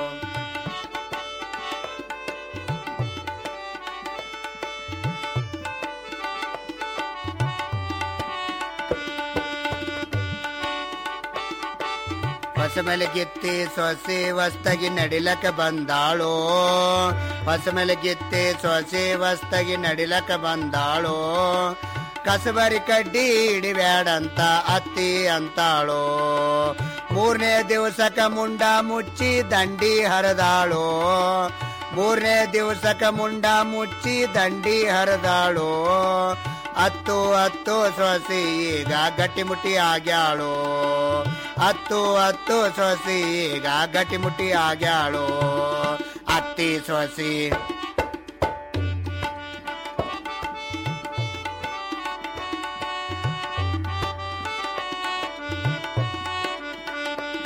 ಹೊಸಮೆಲೆ ಗಿತ್ತಿ ಸೊಸೆ ವಸ್ತಗಿ ನಡಿಲಕ ಬಂದಾಳೋ ಹೊಸಮೆಲೆ ಗಿತ್ತಿ ಸೊಸೆ ವಸ್ತಗಿ ನಡಿಲಕ ಬಂದಾಳೋ ಕಸಬರಿ ಕಡ್ಡಿ ಹಿಡಿಬ್ಯಾಡಂತ ಅತ್ತಿ ಅಂತಾಳೋ ಮೂರನೇ ದಿವಸಕ ಮುಂಡ ಮುಚ್ಚಿ ದಂಡಿ ಹರದಾಳೋ ಮೂರನೇ ದಿವಸಕ ಮುಂಡ ಮುಚ್ಚಿ ದಂಡಿ ಹರದಾಳೋ ಹತ್ತು ಹತ್ತು ಸೊಸಿ ಈಗ ಗಟ್ಟಿಮುಟ್ಟಿ ಆಗ್ಯಾಳೋ ಹತ್ತು ಹತ್ತು ಸೊಸಿ ಈಗ ಗಟ್ಟಿಮುಟ್ಟಿ ಆಗ್ಯಾಳೋ ಅತ್ತಿ ಸೊಸಿ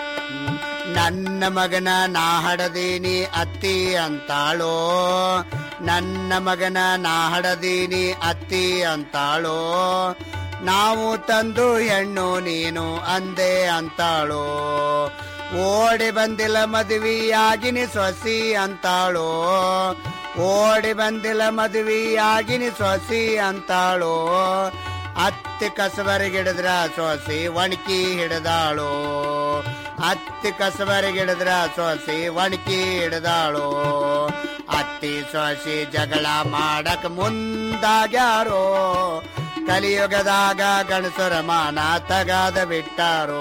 ನನ್ನ ಮಗನ ನಾ ಹಡದೀನಿ ಅತ್ತಿ ಅಂತಾಳೋ ನನ್ನ ಮಗನ ನಾ ಹಡದೀನಿ ಅತ್ತಿ ಅಂತಾಳೋ ನಾವು ತಂದು ಹೆಣ್ಣು ನೀನು ಅಂದೆ ಅಂತಾಳೋ ಓಡಿ ಬಂದಿಲ್ಲ ಮದುವೆಯಾಗಿನಿ ಸೊಸಿ ಅಂತಾಳೋ ಓಡಿ ಬಂದಿಲ್ಲ ಮದುವೆಯಾಗಿನಿ ಸೊಸಿ ಅಂತಾಳೋ ಅತ್ತಿ ಕಸಬರಿಗಿಡಿದ್ರ ಸೊಸಿ ಒಣಕಿ ಹಿಡಿದಾಳು ಅತ್ತಿ ಕಸಬರಿಗಿಡಿದ್ರ ಸೊಸಿ ಒಣಕಿ ಹಿಡಿದಾಳು ಅತ್ತಿ ಸೊಸಿ ಜಗಳ ಮಾಡಕ್ ಮುಂದಾಗ್ಯಾರೋ ಕಲಿಯುಗದಾಗ ಗಣಸರ ಮಾನ ತಗಾದ ಬಿಟ್ಟಾರೋ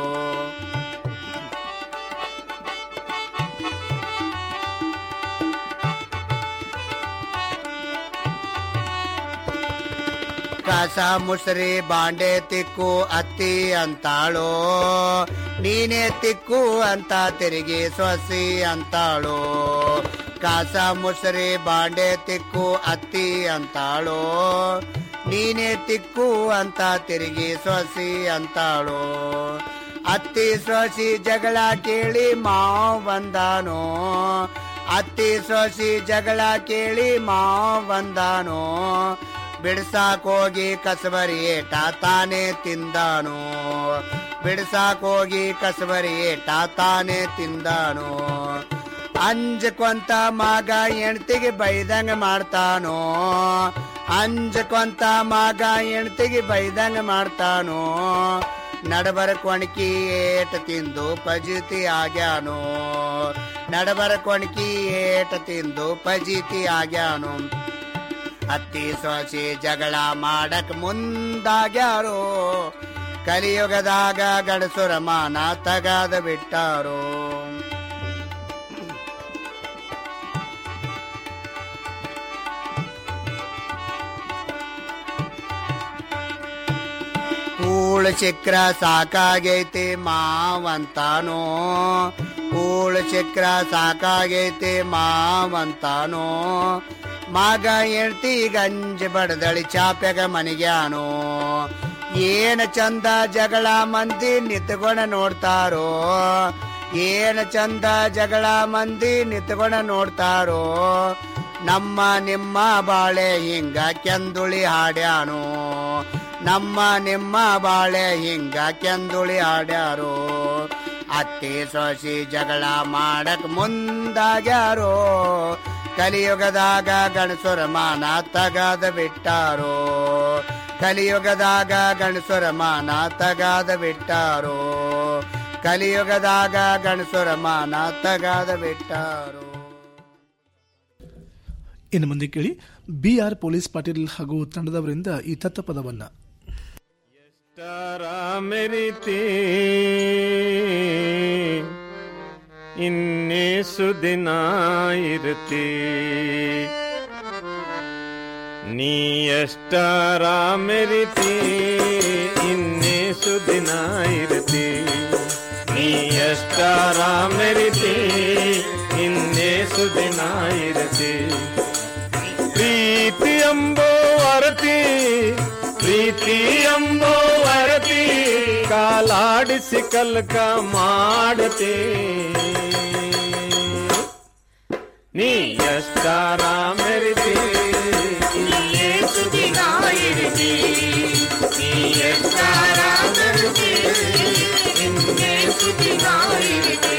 ಕಸ ಮುಸ್ರಿ ಬಾಂಡೆ ತಿಕ್ಕು ಅತ್ತಿ ಅಂತಾಳೋ ನೀನೇ ತಿಕ್ಕು ಅಂತ ತಿರುಗಿ ಸೊಸಿ ಅಂತಾಳೋ ಕಸ ಮುಸ್ರಿ ಬಾಂಡೆ ತಿಕ್ಕು ಅತ್ತಿ ಅಂತಾಳೋ ನೀನೇ ತಿಕ್ಕು ಅಂತ ತಿರುಗಿ ಸೊಸಿ ಅಂತಾಳೋ ಅತ್ತಿ ಸೊಸಿ ಜಗಳ ಕೇಳಿ ಮಾವ್ ಬಂದಾನೋ ಅತ್ತಿ ಸೊಸಿ ಜಗಳ ಕೇಳಿ ಮಾವ್ ಬಂದಾನೋ ಬಿಡ್ಸಾಕೋಗಿ ಕಸಬರಿ ಏಟ ತಾನೇ ತಿಂದಾನು ಬಿಡ್ಸಾಕೋಗಿ ಕಸಬರಿ ಏಟ ತಾನೇ ತಿಂದಾನು ಅಂಜಕೊಂತ ಮಗ ಹೆಣ್ತಿಗೆ ಬೈದಂಗ ಮಾಡ್ತಾನೋ ಅಂಜಕೊಂತ ಮಗ ಹೆಣ್ತಿಗೆ ಬೈದಂಗ ಮಾಡ್ತಾನೋ ನಡಬರ ಕೊಣಕಿ ಏಟ ತಿಂದು ಪಜಿತಿ ಆಗ್ಯಾನು ನಡಬರ ಕೊಣಕಿ ಏಟ ತಿಂದು ಪಜಿತಿ ಆಗ್ಯಾನು ಅತ್ತಿ ಸೊಸಿ ಜಗಳ ಮಾಡಕ್ ಮುಂದಾಗ್ಯಾರೋ ಕಲಿಯುಗದಾಗ ಗಡಸುರ ಮಾನ ತಗಾದ ಬಿಟ್ಟಾರೋ ಕೂಳು ಚಕ್ರ ಸಾಕಾಗೈತಿ ಮಾವಂತಾನೋ ಕೂಳು ಚಕ್ರ ಸಾಕಾಗೈತಿ ಮಾವಂತಾನೋ ಮಗ ಹೆಂಡ್ತಿ ಗಂಜ ಬಡದಳಿ ಚಾಪ್ಯಾಗ ಮನಿಗ್ಯಾನೋ ಏನ ಚಂದ ಜಗಳ ಮಂದಿ ನಿತ್ಕೊಂಡ ನೋಡ್ತಾರೋ ಏನ ಚಂದ ಜಗಳ ಮಂದಿ ನಿತ್ಕೊಂಡ ನೋಡ್ತಾರೋ ನಮ್ಮ ನಿಮ್ಮ ಬಾಳೆ ಹಿಂಗ ಕೆಂದುಳಿ ಹಾಡ್ಯಾನೋ ನಮ್ಮ ನಿಮ್ಮ ಬಾಳೆ ಹಿಂಗ ಕೆಂದುಳಿ ಹಾಡ್ಯಾರೋ ಅತ್ತಿ ಸೊಸಿ ಜಗಳ ಮಾಡಕ್ ಮುಂದಾಗ್ಯಾರೋ ಕಲಿಯುಗದಾಗ ಗಣಸುರ ಮಾನ ತಗಾದ ಬಿಟ್ಟಾರೋ ಕಲಿಯುಗದಾಗ ಗಣಸುರ ಮಾನ ತಗಾದ ಬಿಟ್ಟಾರೋ ಕಲಿಯುಗದಾಗ ಗಣಸುರ ಮಾನ ತಗಾದ ಬಿಟ್ಟಾರೋ
ಇನ್ನು ಮುಂದೆ ಕೇಳಿ ಬಿ ಆರ್ ಪೊಲೀಸ್ ಪಾಟೀಲ್ ಹಾಗೂ ತಂಡದವರಿಂದ ಈ ತತ್ವಪದವನ್ನ
ಮೆರಿತಿ ಇನ್ನೇಸು ದಿನ ಇರುತ್ತಿ ನೀ ಎಷ್ಟರ ಮೆರಿತಿ ಇನ್ನೇಸು ದಿನ ಇರುತ್ತಿ ನೀ ಎಷ್ಟರ ಮೆರಿತಿ ಇನ್ನೇಸು ದಿನ ಇರುತ್ತಿ ಪ್ರೀತಿ ಎಂಬೋ ಅರತಿ ಪ್ರೀತಿ ಎಂಬೋ ಅರತಿ ಕಾಲಾಡಿಸಿ ಕಲ್ಕ ಮಾಡತಿ ನೀ ಎಷ್ಟಾರ ಮೆರಿತಿ ಇನ್ನೇ ಸುದಿನ ಇರಿತಿ ನೀ ಎಷ್ಟಾರ ಮೆರಿತಿ ಇನ್ನೇ ಸುದಿನ ಇರಿತಿ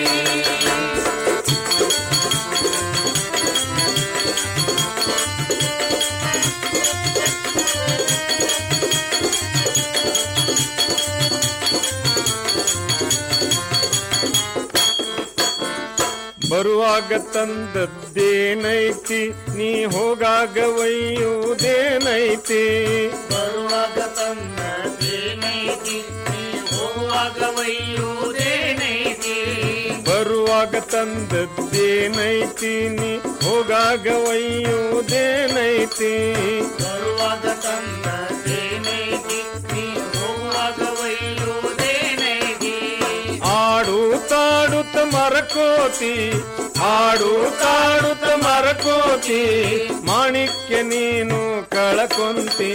ಬರುವಾಗ ತಂದದ್ದೇನೈತಿ ನೀ ಹೋಗಾಗ ಒಯ್ಯುವುದೇನೈತಿ
ಬರುವಾಗ ತಂದದೇನೈತಿ ನೀ ಹೋಗುವಾಗ ಒಯ್ಯುವುದೇನೈತಿ
ಬರುವಾಗ ತಂದದ್ದೇನೈತಿ ನೀ ಹೋಗಾಗ ಒಯ್ಯುವುದೇನೈತಿ
ಬರುವಾಗ ತಂದದೇನೈತಿ ನೀ ಹೋಗುವಾಗ ಒಯ್ಯುವುದೇನೈತಿ
ಆಡು ತಾಡುತ್ತ ಮರಕೋತಿ ಆಡು ತಾಡುತ್ತ ಮರಕೋತಿ ಮಾಣಿಕ್ಯ ನೀನು ಕಳಕೊಂತಿ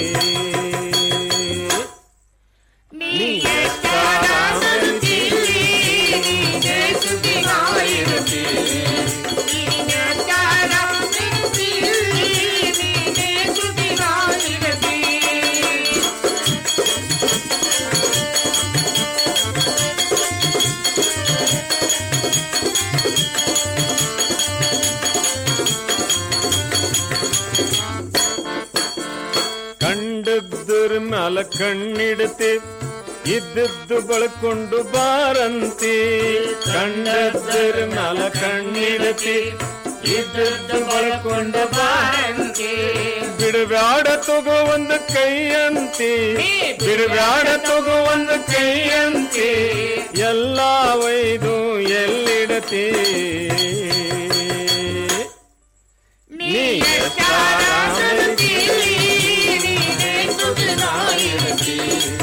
ನೀ ಎಷ್ಟಾರ ಮರಿತಿ, ನೀನೇ ಸುದಿನ ಇರುತ್ತಿ. ನೀ ಎಷ್ಟಾರ ಮರಿತಿ, ಮ್ಯಾಲ ಕಣ್ಣಿಡ್ತಿ ಇದ್ದದ್ದು ಬಳಕೊಂಡು ಬಾರಂತಿ ಕಂಡದ್ರ ಮ್ಯಾಲ ಕಣ್ಣಿಡ್ತಿ ಇದ್ದದ್ದು ಬಳಕೊಂಡು ಬಾರಂತಿ ಬಿಡಬ್ಯಾಡ ತಗೋ ಒಂದು ಕೈಯಂತಿ ಬಿಡಬ್ಯಾಡ ತಗೋ ಒಂದು ಕೈಯಂತಿ ಎಲ್ಲ ಒಯ್ದು ಎಲ್ಲಿಡತಿ ನೀ ಎಷ್ಟಾರಾಮದಿ, ನೀನೇ ಸುಖನಾಗಿರತಿ.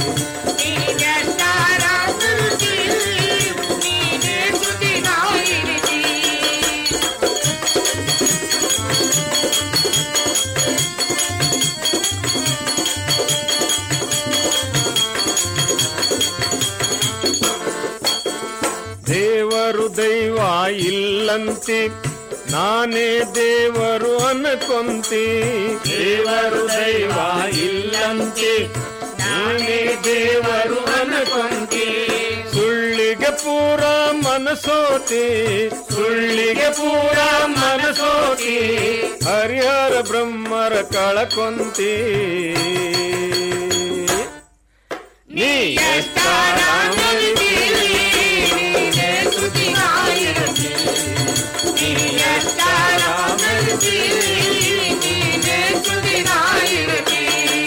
ದೇವರು ದೈವ ಇಲ್ಲಂತಿ ನಾನೇ ದೇವರು ಅನ್ಕೊಂತಿ ದೇವರು ದೈವ ಇಲ್ಲಂತಿ ನಾನೇ ದೇವರು ಅನ್ಕೊಂತಿ ಸುಳ್ಳಿಗೆ ಪೂರ ಮನಸೋತಿ ಸುಳ್ಳಿಗೆ ಪೂರ ಮನಸೋತಿ ಹರಿಹರ ಬ್ರಹ್ಮರ ಕಳಕೊಂತಿ ನೀ ಎಷ್ಟಾರಾಮದಿ, ನೀನೇ ಸುಖಿಯಾಗಿರತಿ. ನೀ ಎಷ್ಟಾರಾಮದಿ, ನೀನೇ ಸುಖಿಯಾಗಿರತಿ.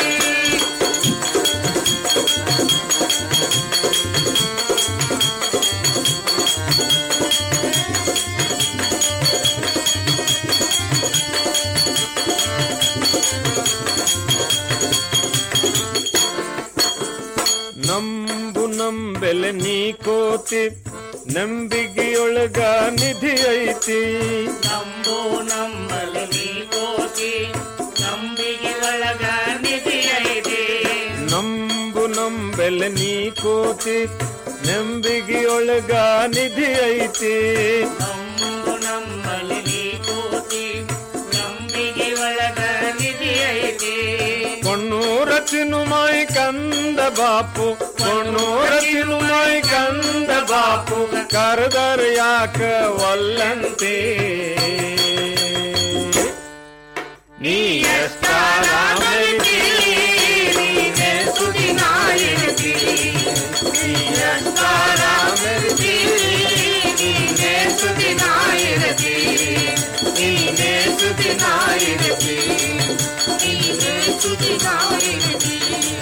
ನಂಬು ನಂಬೆಲೆ ನೀ ಕೋತಿ ನಂಬಿಗೆಯೊಳಗ ನಿಧಿ ಐತಿ
ನಂಬು ನಂಬಲು ನೀ ಕೋತಿ ನಂಬಿಗೆ ಒಳಗ ನಿಧಿ ಐತಿ
ನಂಬು ನಂಬೆಲೆ ನೀ ಕೋತಿ ನಂಬಿಗೆಯೊಳಗ ನಿಧಿ ಐತಿ
ನಂಬು ನಂಬಲು ನೀ ಕೋತಿ ನಂಬಿಗೆ ಒಳಗ ನಿಧಿ ಐತಿ
ಕೊಣ್ಣೂರ ಚಿನುಮಾಯಿ ಕಂದ ಬಾಪು ಕೊಣ್ಣೂರ ಚಿನುಮಾಯಿ ಕಂದ ಬಾಪು ಕರೆದರ ಯಾಕ ಒಲ್ಲಂತೆ ನೀ ಎಷ್ಟಾರಾಮದಿ, ನೀನೇ ಸುಖಿನಾಗಿರತಿ. ನೀ ಎಷ್ಟಾರಾಮದಿ, ನೀನೇ ಸುಖಿನಾಗಿರತಿ. ನೀನೇ ಸುಖಿನಾಗಿರತಿ. ನೀನೇ ಸುಖಿನಾಗಿರತಿ.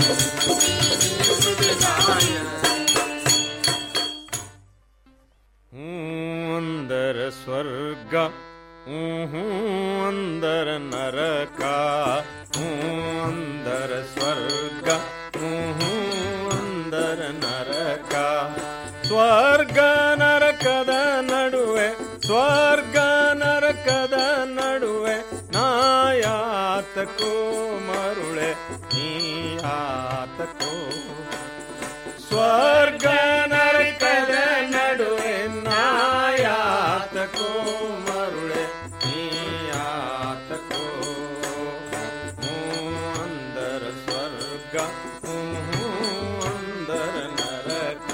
ಹ್ಞೂ ಅಂದರ ಸ್ವರ್ಗ ಹ್ಞೂ ಅಂದರ ನರಕ ಹ್ಞೂ ಅಂದರ ಸ್ವರ್ಗ ಹ್ಞೂ ಅಂದರ ನರಕ ಸ್ವರ್ಗ ನರಕದ ನಡುವೆ ಸ್ವರ್ಗ ನರಕದ ನಡುವೆ ನಾಯಾತಕೋ ಮರುಳೆ ನೀಯಾತಕೋ ಸ್ವರ್ಗ ನರಕದ ನಡುವೆ ನಾಯಾತಕೋ ಮರುಳೆ ನೀಯಾತಕೋ ಹ್ಞೂ ಅಂದರ ಸ್ವರ್ಗ ಹ್ಞೂ ಅಂದರ ನರಕ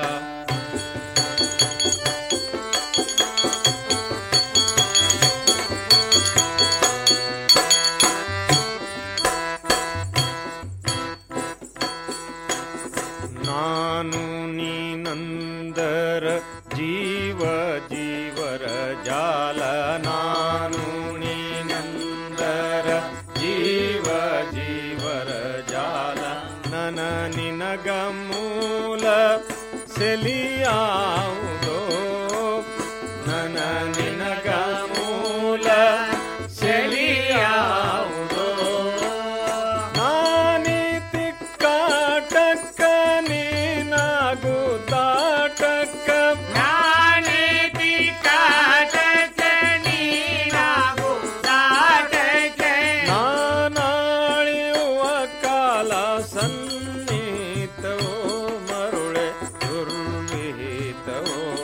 ನಾನು ನೀನಂದರ ಜೀವ ಜೀವರ ಜಾಲ ನಾನು ನೀನಂದರ ಜೀವ ಜೀವರ ಜಾಲ ನನ ನಿನಗ ಮೂಲ ಸೆಲಿಯಾವುದೋ ನನ ನಿನಗ ಮೂಲ ಸೆಲಿಯಾವುದೋ ನಾನೀತಿ ಕಾಟಕ್ಕ ನೀನಾಗು ತಾಟಕ್ಕ
ನಾನೇತಿ ಕಾಟಕ ನೀನಾಗು ತಾಟಕ
ನಾನಾಳಿಯುವ ಕಾಲ ಸನ್ನಿಹಿತವೋ ಮರುಳೆ ದುರ್ವಿಹಿತವೋ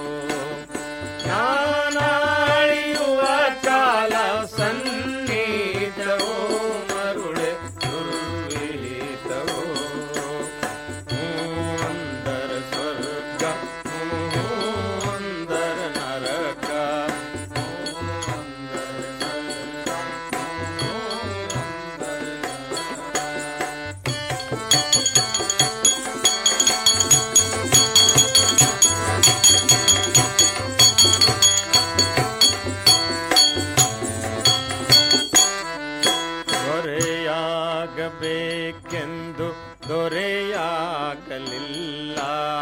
ದೊರೆಯಾಗಲಿಲ್ಲ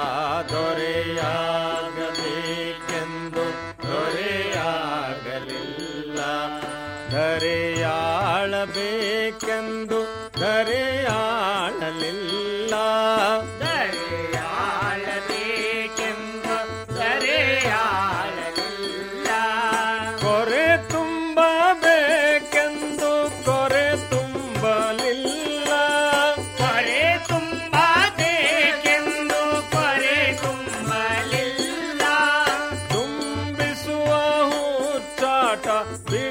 ದೊರೆಯಾಗಬೇಕೆಂದು ದೊರೆಯಾಗಲಿಲ್ಲ ಧರೆಯಾಳಬೇಕೆಂದು ಧರೆಯಾಳಲಿಲ್ಲ
ದರೆಯಾಳಬೇಕೆಂದು ದರೆಯಾಳಲಿಲ್ಲ
ಕೊರೆ ತುಂಬಬೇಕೆಂದು ಕೊರೆ ತುಂಬಲಿಲ್ಲ
ಕೊರೆ ತುಂಬಬೇಕೆಂದು ಕೊರೆ ತುಂಬಲಿಲ್ಲ
ತುಂಬಿಸುವ ಹುಚ್ಚಾಟ